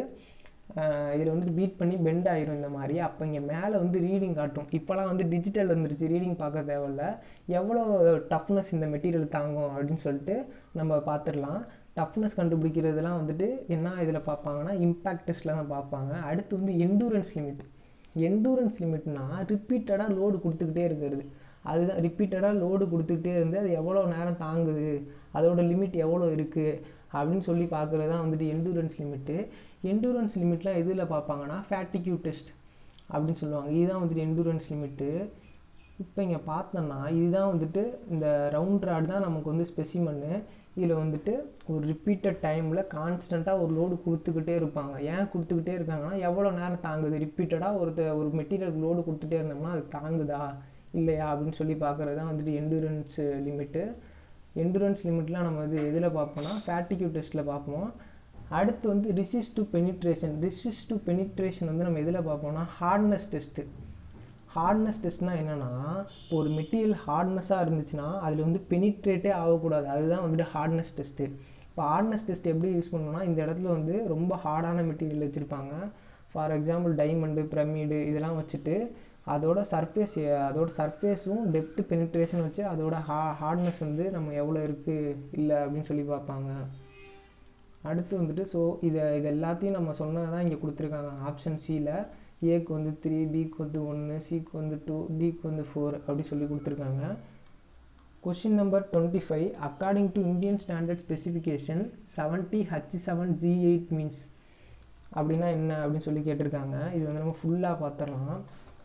A: இதில் வந்துட்டு பீட் பண்ணி பெண்ட் ஆயிரும் இந்த மாதிரி அப்போ இங்கே மேலே வந்து ரீடிங் காட்டும் இப்போலாம் வந்து டிஜிட்டல் வந்துருச்சு ரீடிங் பார்க்க தேவையில்ல எவ்வளோ டஃப்னஸ் இந்த மெட்டீரியல் தாங்கும் அப்படின்னு சொல்லிட்டு நம்ம பார்த்துடலாம் டஃப்னஸ் கண்டுபிடிக்கிறதுலாம் வந்துட்டு என்ன இதில் பார்ப்பாங்கன்னா இம்பேக்ட் டெஸ்ட்டில் தான் பார்ப்பாங்க அடுத்து வந்து எண்டூரன்ஸ் லிமிட் எண்டூரன்ஸ் லிமிட்னா ரிப்பீட்டடாக லோடு கொடுத்துக்கிட்டே இருக்கிறது அதுதான் ரிப்பீட்டடாக லோடு கொடுத்துக்கிட்டே இருந்து அது எவ்வளோ நேரம் தாங்குது அதோட லிமிட் எவ்வளோ இருக்குது அப்படின்னு சொல்லி பார்க்குறது தான் வந்துட்டு எண்டூரன்ஸ் லிமிட்டு எண்டூரன்ஸ் லிமிட்லாம் எதில் பார்ப்பாங்கன்னா ஃபேட்டிக்யூ டெஸ்ட் அப்படின்னு சொல்லுவாங்க இதுதான் வந்துட்டு எண்டூரன்ஸ் லிமிட்டு இப்போ இங்கே பார்த்தோன்னா இதுதான் வந்துட்டு இந்த ரவுண்ட் ராட் தான் நமக்கு வந்து ஸ்பெசிமன்னு இதில் வந்துட்டு ஒரு ரிப்பீட்டட் டைமில் கான்ஸ்டண்ட்டாக ஒரு லோடு கொடுத்துக்கிட்டே இருப்பாங்க ஏன் கொடுத்துக்கிட்டே இருக்காங்கன்னா எவ்வளோ நேரம் தாங்குது ரிப்பீட்டடாக ஒரு ஒரு மெட்டீரியல் லோடு கொடுத்துட்டே இருந்தோம்னா அது தாங்குதா இல்லையா அப்படின்னு சொல்லி பார்க்குறது தான் வந்துட்டு எண்டூரன்ஸ் லிமிட்டு எண்டூரன்ஸ் லிமிட்லாம் நம்ம வந்து எதில் பார்ப்போம்னா ஃபேட்டிக்யூ டெஸ்ட்டில் பார்ப்போம் அடுத்து வந்து resist to penetration resist to penetration வந்து நம்ம எதில் பார்ப்போம்னா ஹார்ட்னஸ் டெஸ்ட்டு ஹார்ட்னஸ் டெஸ்ட்னால் என்னென்னா இப்போ ஒரு மெட்டீரியல் ஹார்ட்னஸாக இருந்துச்சுன்னா அதில் வந்து பெனிட்ரேட்டே ஆகக்கூடாது அதுதான் வந்துட்டு ஹார்ட்னஸ் டெஸ்ட்டு இப்போ ஹார்ட்னஸ் டெஸ்ட் எப்படி யூஸ் பண்ணணும்னா இந்த இடத்துல வந்து ரொம்ப ஹார்டான மெட்டீரியல் வச்சுருப்பாங்க ஃபார் எக்ஸாம்பிள் டைமண்டு பிரமிடு இதெல்லாம் வச்சுட்டு அதோட சர்ஃபேஸ் அதோட சர்ஃபேஸும் டெப்த்து பெனிட்ரேஷன் வச்சு அதோட ஹா ஹார்ட்னஸ் வந்து நம்ம எவ்வளோ இருக்குது இல்லை அப்படின்னு சொல்லி பார்ப்பாங்க அடுத்து வந்துட்டு ஸோ இதை இது எல்லாத்தையும் நம்ம சொன்னது தான் இங்கே கொடுத்துருக்காங்க ஆப்ஷன் சியில் ஏக்கு வந்து த்ரீ பிக்கு வந்து ஒன்று சிக்கு வந்து டூ டிக்கு வந்து ஃபோர் அப்படி சொல்லி கொடுத்துருக்காங்க question number twenty five according to Indian standard specification seventy H seven G eight means அப்படின்னா என்ன அப்படின்னு சொல்லி கேட்டிருக்காங்க இது வந்து நம்ம ஃபுல்லாக பார்த்துடலாம்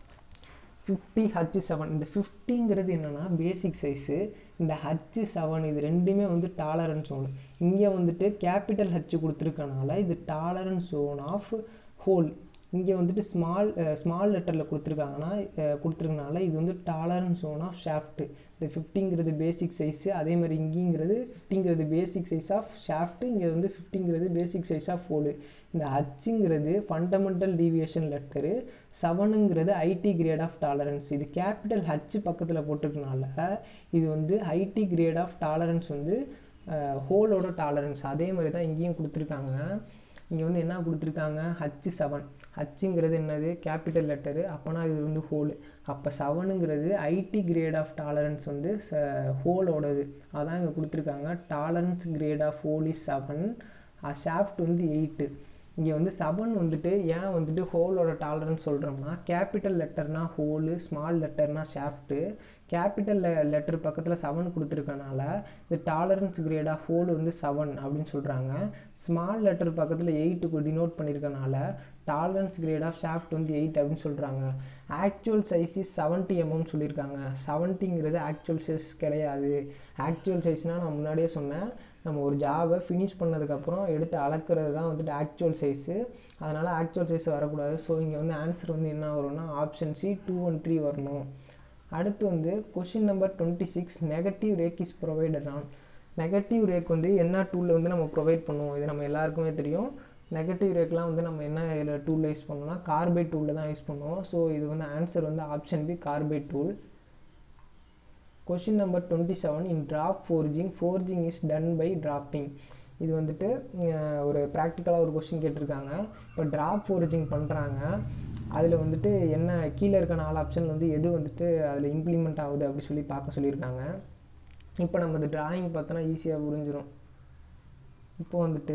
A: ஃபிஃப்டி ஹச் செவன் இந்த ஃபிஃப்டிங்கிறது என்னென்னா பேசிக் சைஸு இந்த ஹச் செவன் இது ரெண்டுமே வந்து டாலரன்ஸ் ஜோன் இங்கே வந்துட்டு கேபிட்டல் ஹச் கொடுத்துருக்கனால இது டாலரன்ஸ் ஜோன் ஆஃப் ஹோல் இங்கே வந்துட்டு ஸ்மால் ஸ்மால் லெட்டரில் கொடுத்துருக்காங்கன்னா கொடுத்துருக்கனால இது வந்து டாலரன்ஸ் ஜோன் ஆஃப் ஷாஃப்ட்டு இந்த ஃபிஃப்டிங்கிறது பேசிக் சைஸு அதே மாதிரி இங்கேங்கிறது ஃபிஃப்டிங்கிறது பேசிக் சைஸ் ஆஃப் ஷாஃப்ட்டு இங்கே வந்து ஃபிஃப்டிங்கிறது பேசிக் சைஸ் ஆஃப் ஹோலு இந்த ஹச்சுங்கிறது ஃபண்டமெண்டல் டீவியேஷன் லெட்டரு செவனுங்கிறது ஐடி கிரேட் ஆஃப் டாலரன்ஸ் இது கேபிட்டல் ஹச் பக்கத்தில் போட்டிருக்கனால இது வந்து ஐடி கிரேட் ஆஃப் டாலரன்ஸ் வந்து ஹோலோட டாலரன்ஸ் அதே மாதிரி தான் இங்கேயும் கொடுத்துருக்காங்க இங்கே வந்து என்ன கொடுத்துருக்காங்க ஹச் செவன் ஹச்சுங்கிறது என்னது கேபிட்டல் லெட்டரு அப்போனா இது வந்து ஹோலு அப்போ செவனுங்கிறது ஐடி கிரேட் ஆஃப் டாலரன்ஸ் வந்து ஹோலோடது அதான் இங்கே கொடுத்துருக்காங்க tolerance grade of hole is seven shaft வந்து எயிட்டு இங்கே வந்து செவன் வந்துட்டு ஏன் வந்துட்டு ஹோலோட டாலரன்ஸ் சொல்கிறோம்னா கேபிட்டல் லெட்டர்னா ஹோலு ஸ்மால் லெட்டர்னா ஷாஃப்ட்டு கேபிட்டல் லெட்டர் பக்கத்தில் செவன் கொடுத்துருக்கனால இது டாலரன்ஸ் கிரேட் ஆஃப் ஹோல் வந்து செவன் அப்படின்னு சொல்கிறாங்க ஸ்மால் லெட்டர் பக்கத்தில் எயிட்டுக்கு டினோட் பண்ணியிருக்கனால டாலரன்ஸ் கிரேட் ஆஃப் ஷாஃப்ட் வந்து எயிட் அப்படின்னு சொல்கிறாங்க actual size is seventy MM சொல்லியிருக்காங்க செவன்ட்டிங்கிறது ஆக்சுவல் சைஸ் கிடையாது ஆக்சுவல் சைஸ்னால் நான் முன்னாடியே சொன்னேன் நம்ம ஒரு ஜாபை ஃபினிஷ் பண்ணதுக்கப்புறம் எடுத்து அளக்கிறது தான் வந்துட்டு ஆக்சுவல் சைஸு அதனால் ஆக்சுவல் சைஸ் வரக்கூடாது ஸோ இங்கே வந்து ஆன்சர் வந்து என்ன வரும்னா option C two one three வரணும் அடுத்து வந்து question number twenty six negative rake is provided on negative rake வந்து என்ன டூலில் வந்து நம்ம ப்ரொவைட் பண்ணுவோம் இது நம்ம எல்லாருக்குமே தெரியும் நெகட்டிவ் ரேக்லாம் வந்து நம்ம என்ன டூலில் யூஸ் பண்ணோம்னா கார்பைட் டூலில் தான் யூஸ் பண்ணுவோம் ஸோ இது வந்து ஆன்சர் வந்து option B carbide tool question number twenty seven in drop forging forging is done by dropping இது வந்துட்டு ஒரு ப்ராக்டிக்கலாக ஒரு கொஷின் கேட்டிருக்காங்க இப்போ ட்ராப் ஃபோர்ஜிங் பண்ணுறாங்க அதில் வந்துட்டு என்ன கீழே இருக்க நாலு ஆப்ஷன் வந்து எது வந்துட்டு அதில் இம்ப்ளிமெண்ட் ஆகுது அப்படி சொல்லி பார்க்க சொல்லியிருக்காங்க இப்போ நம்ம இந்த டிராயிங் பார்த்தோன்னா ஈஸியாக புரிஞ்சிடும் இப்போ வந்துட்டு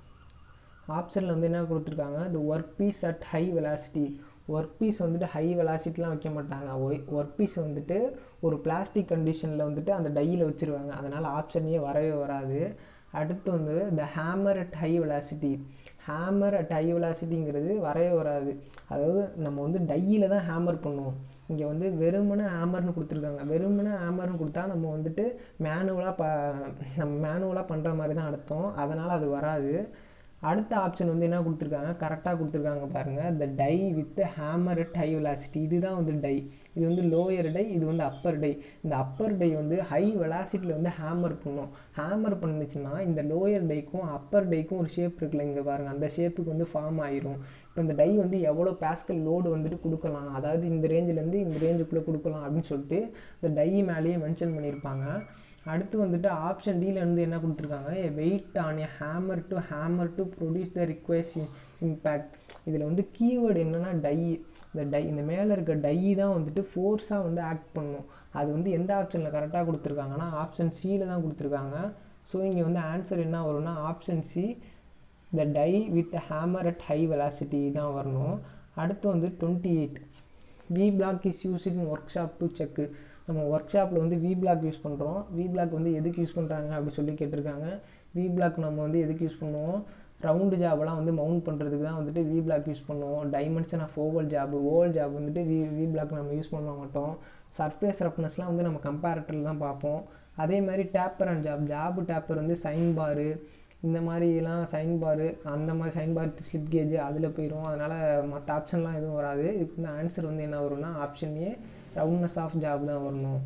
A: ஆப்ஷனில் வந்து என்ன கொடுத்துருக்காங்க இந்த work piece at high velocity work piece வந்துட்டு ஹை வெலாசிட்டிலாம் வைக்க மாட்டாங்க ஒர்க் பீஸ் வந்துட்டு ஒரு பிளாஸ்டிக் கண்டிஷனில் வந்துட்டு அந்த டையில் வச்சுருவாங்க அதனால் ஆப்ஷனே வரவே வராது அடுத்து வந்து the hammer at high velocity hammer at high வெலாசிட்டிங்கிறது வரவே வராது அதாவது நம்ம வந்து டையில் தான் ஹேமர் பண்ணுவோம் இங்கே வந்து வெறுமனே ஹேமர்னு கொடுத்துருக்காங்க வெறுமனே ஹேமர்னு கொடுத்தா நம்ம வந்துட்டு மேனுவலாக ப நம்ம மேனுவலாக பண்ணுற மாதிரி தான் அர்த்தம் அதனால் அது வராது அடுத்த ஆப்ஷன் வந்து என்ன கொடுத்துருக்காங்க கரெக்டாக கொடுத்துருக்காங்க பாருங்கள் the die with hammer at high velocity இதுதான் வந்து டை இது வந்து லோயர் டை இது வந்து அப்பர் டை இந்த அப்பர் டை வந்து ஹை வெலாசிட்டியில் வந்து ஹேமர் பண்ணும் ஹேமர் பண்ணுச்சுன்னா இந்த லோயர் டைக்கும் அப்பர் டைக்கும் ஒரு ஷேப் இருக்குல்ல இங்கே பாருங்கள் அந்த ஷேப்புக்கு வந்து ஃபார்ம் ஆயிரும் இப்போ இந்த டை வந்து எவ்வளோ பேஸ்கல் லோடு வந்துட்டு கொடுக்கலாம் அதாவது இந்த ரேஞ்சிலேருந்து இந்த ரேஞ்சுக்குள்ளே கொடுக்கலாம் அப்படின்னு சொல்லிட்டு இந்த டை மேலேயே மென்ஷன் பண்ணியிருப்பாங்க அடுத்து வந்துட்டு ஆப்ஷன் டியில் வந்து என்ன கொடுத்துருக்காங்க weight on a hammer to hammer to produce the request impact இதில் வந்து கீவேர்டு என்னென்னா டை இந்த டை இந்த மேலே இருக்க டை தான் வந்துட்டு ஃபோர்ஸாக வந்து ஆக்ட் பண்ணும் அது வந்து எந்த ஆப்ஷனில் கரெக்டாக கொடுத்துருக்காங்கன்னா ஆப்ஷன் சியில் தான் கொடுத்துருக்காங்க ஸோ இங்கே வந்து ஆன்சர் என்ன வரும்னா option C the die with hammer at high velocity தான் வரணும் அடுத்து வந்து twenty eight V block is use in workshop to check நம்ம ஒர்க் ஷாப்பில் வந்து வி பிளாக் யூஸ் பண்ணுறோம் வி பிளாக் வந்து எதுக்கு யூஸ் பண்ணுறாங்க அப்படி சொல்லி கேட்டிருக்காங்க வி பிளாக் நம்ம வந்து எதுக்கு யூஸ் பண்ணுவோம் ரவுண்டு ஜாபெல்லாம் வந்து மவுண்ட் பண்ணுறதுக்கு தான் வந்துட்டு வி பிளாக் யூஸ் பண்ணுவோம் dimension of oval job oval job வந்துட்டு வி வி பிளாக் நம்ம யூஸ் பண்ண மாட்டோம் சர்ஃபேஸ் ரஃப்னஸ்லாம் வந்து நம்ம கம்பேரட்டரில் தான் பார்ப்போம் அதே மாதிரி taper and job job taper வந்து சைன் பாரு இந்த மாதிரிலாம் சைன் பாரு அந்த மாதிரி சைன் பார் ஸ்லிப் கேஜ் அதில் போயிடும் அதனால் மற்ற ஆப்ஷன்லாம் எதுவும் வராது இதுக்கு வந்து ஆன்சர் வந்து என்ன வரும்னா option A roundness of job தான் வரணும்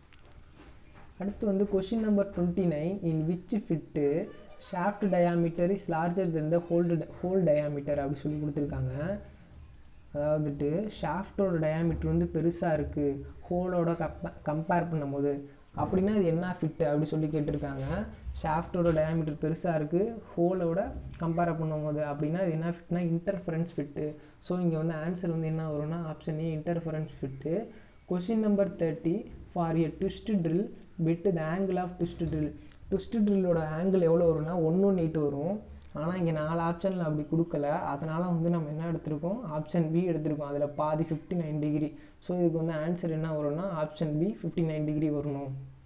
A: அடுத்து வந்து question number twenty nine in which fit shaft diameter is larger than the hold hole diameter அப்படி சொல்லி கொடுத்துருக்காங்க அதாவதுட்டு ஷாஃப்டோட டயாமீட்டர் வந்து பெருசாக இருக்குது ஹோலோட கம்ப கம்பேர் பண்ணும்போது அப்படின்னா அது என்ன ஃபிட்டு அப்படி சொல்லி கேட்டிருக்காங்க ஷாஃப்டோட டயாமீட்டர் பெருசாக இருக்குது ஹோலோட கம்பேர் பண்ணும்போது அப்படின்னா அது என்ன ஃபிட்னா இன்டர்ஃபரன்ஸ் ஃபிட்டு ஸோ இங்கே வந்து ஆன்சர் வந்து என்ன வரும்னா option A interference fit question number thirty for a twist drill bit the angle of twist drill twist ட்ரில்லோட ஆங்கிள் எவ்வளோ வரும்னா ஒன்று ஒன்று எயிட் வரும் ஆனால் இங்கே நாலு ஆப்ஷனில் அப்படி கொடுக்கல அதனால் வந்து நம்ம என்ன எடுத்திருக்கோம் ஆப்ஷன் பி எடுத்திருக்கோம் அதில் பாதி ஃபிஃப்டி நைன் டிகிரி ஸோ இதுக்கு வந்து ஆன்சர் என்ன வரும்னா option B fifty nine degree வரணும்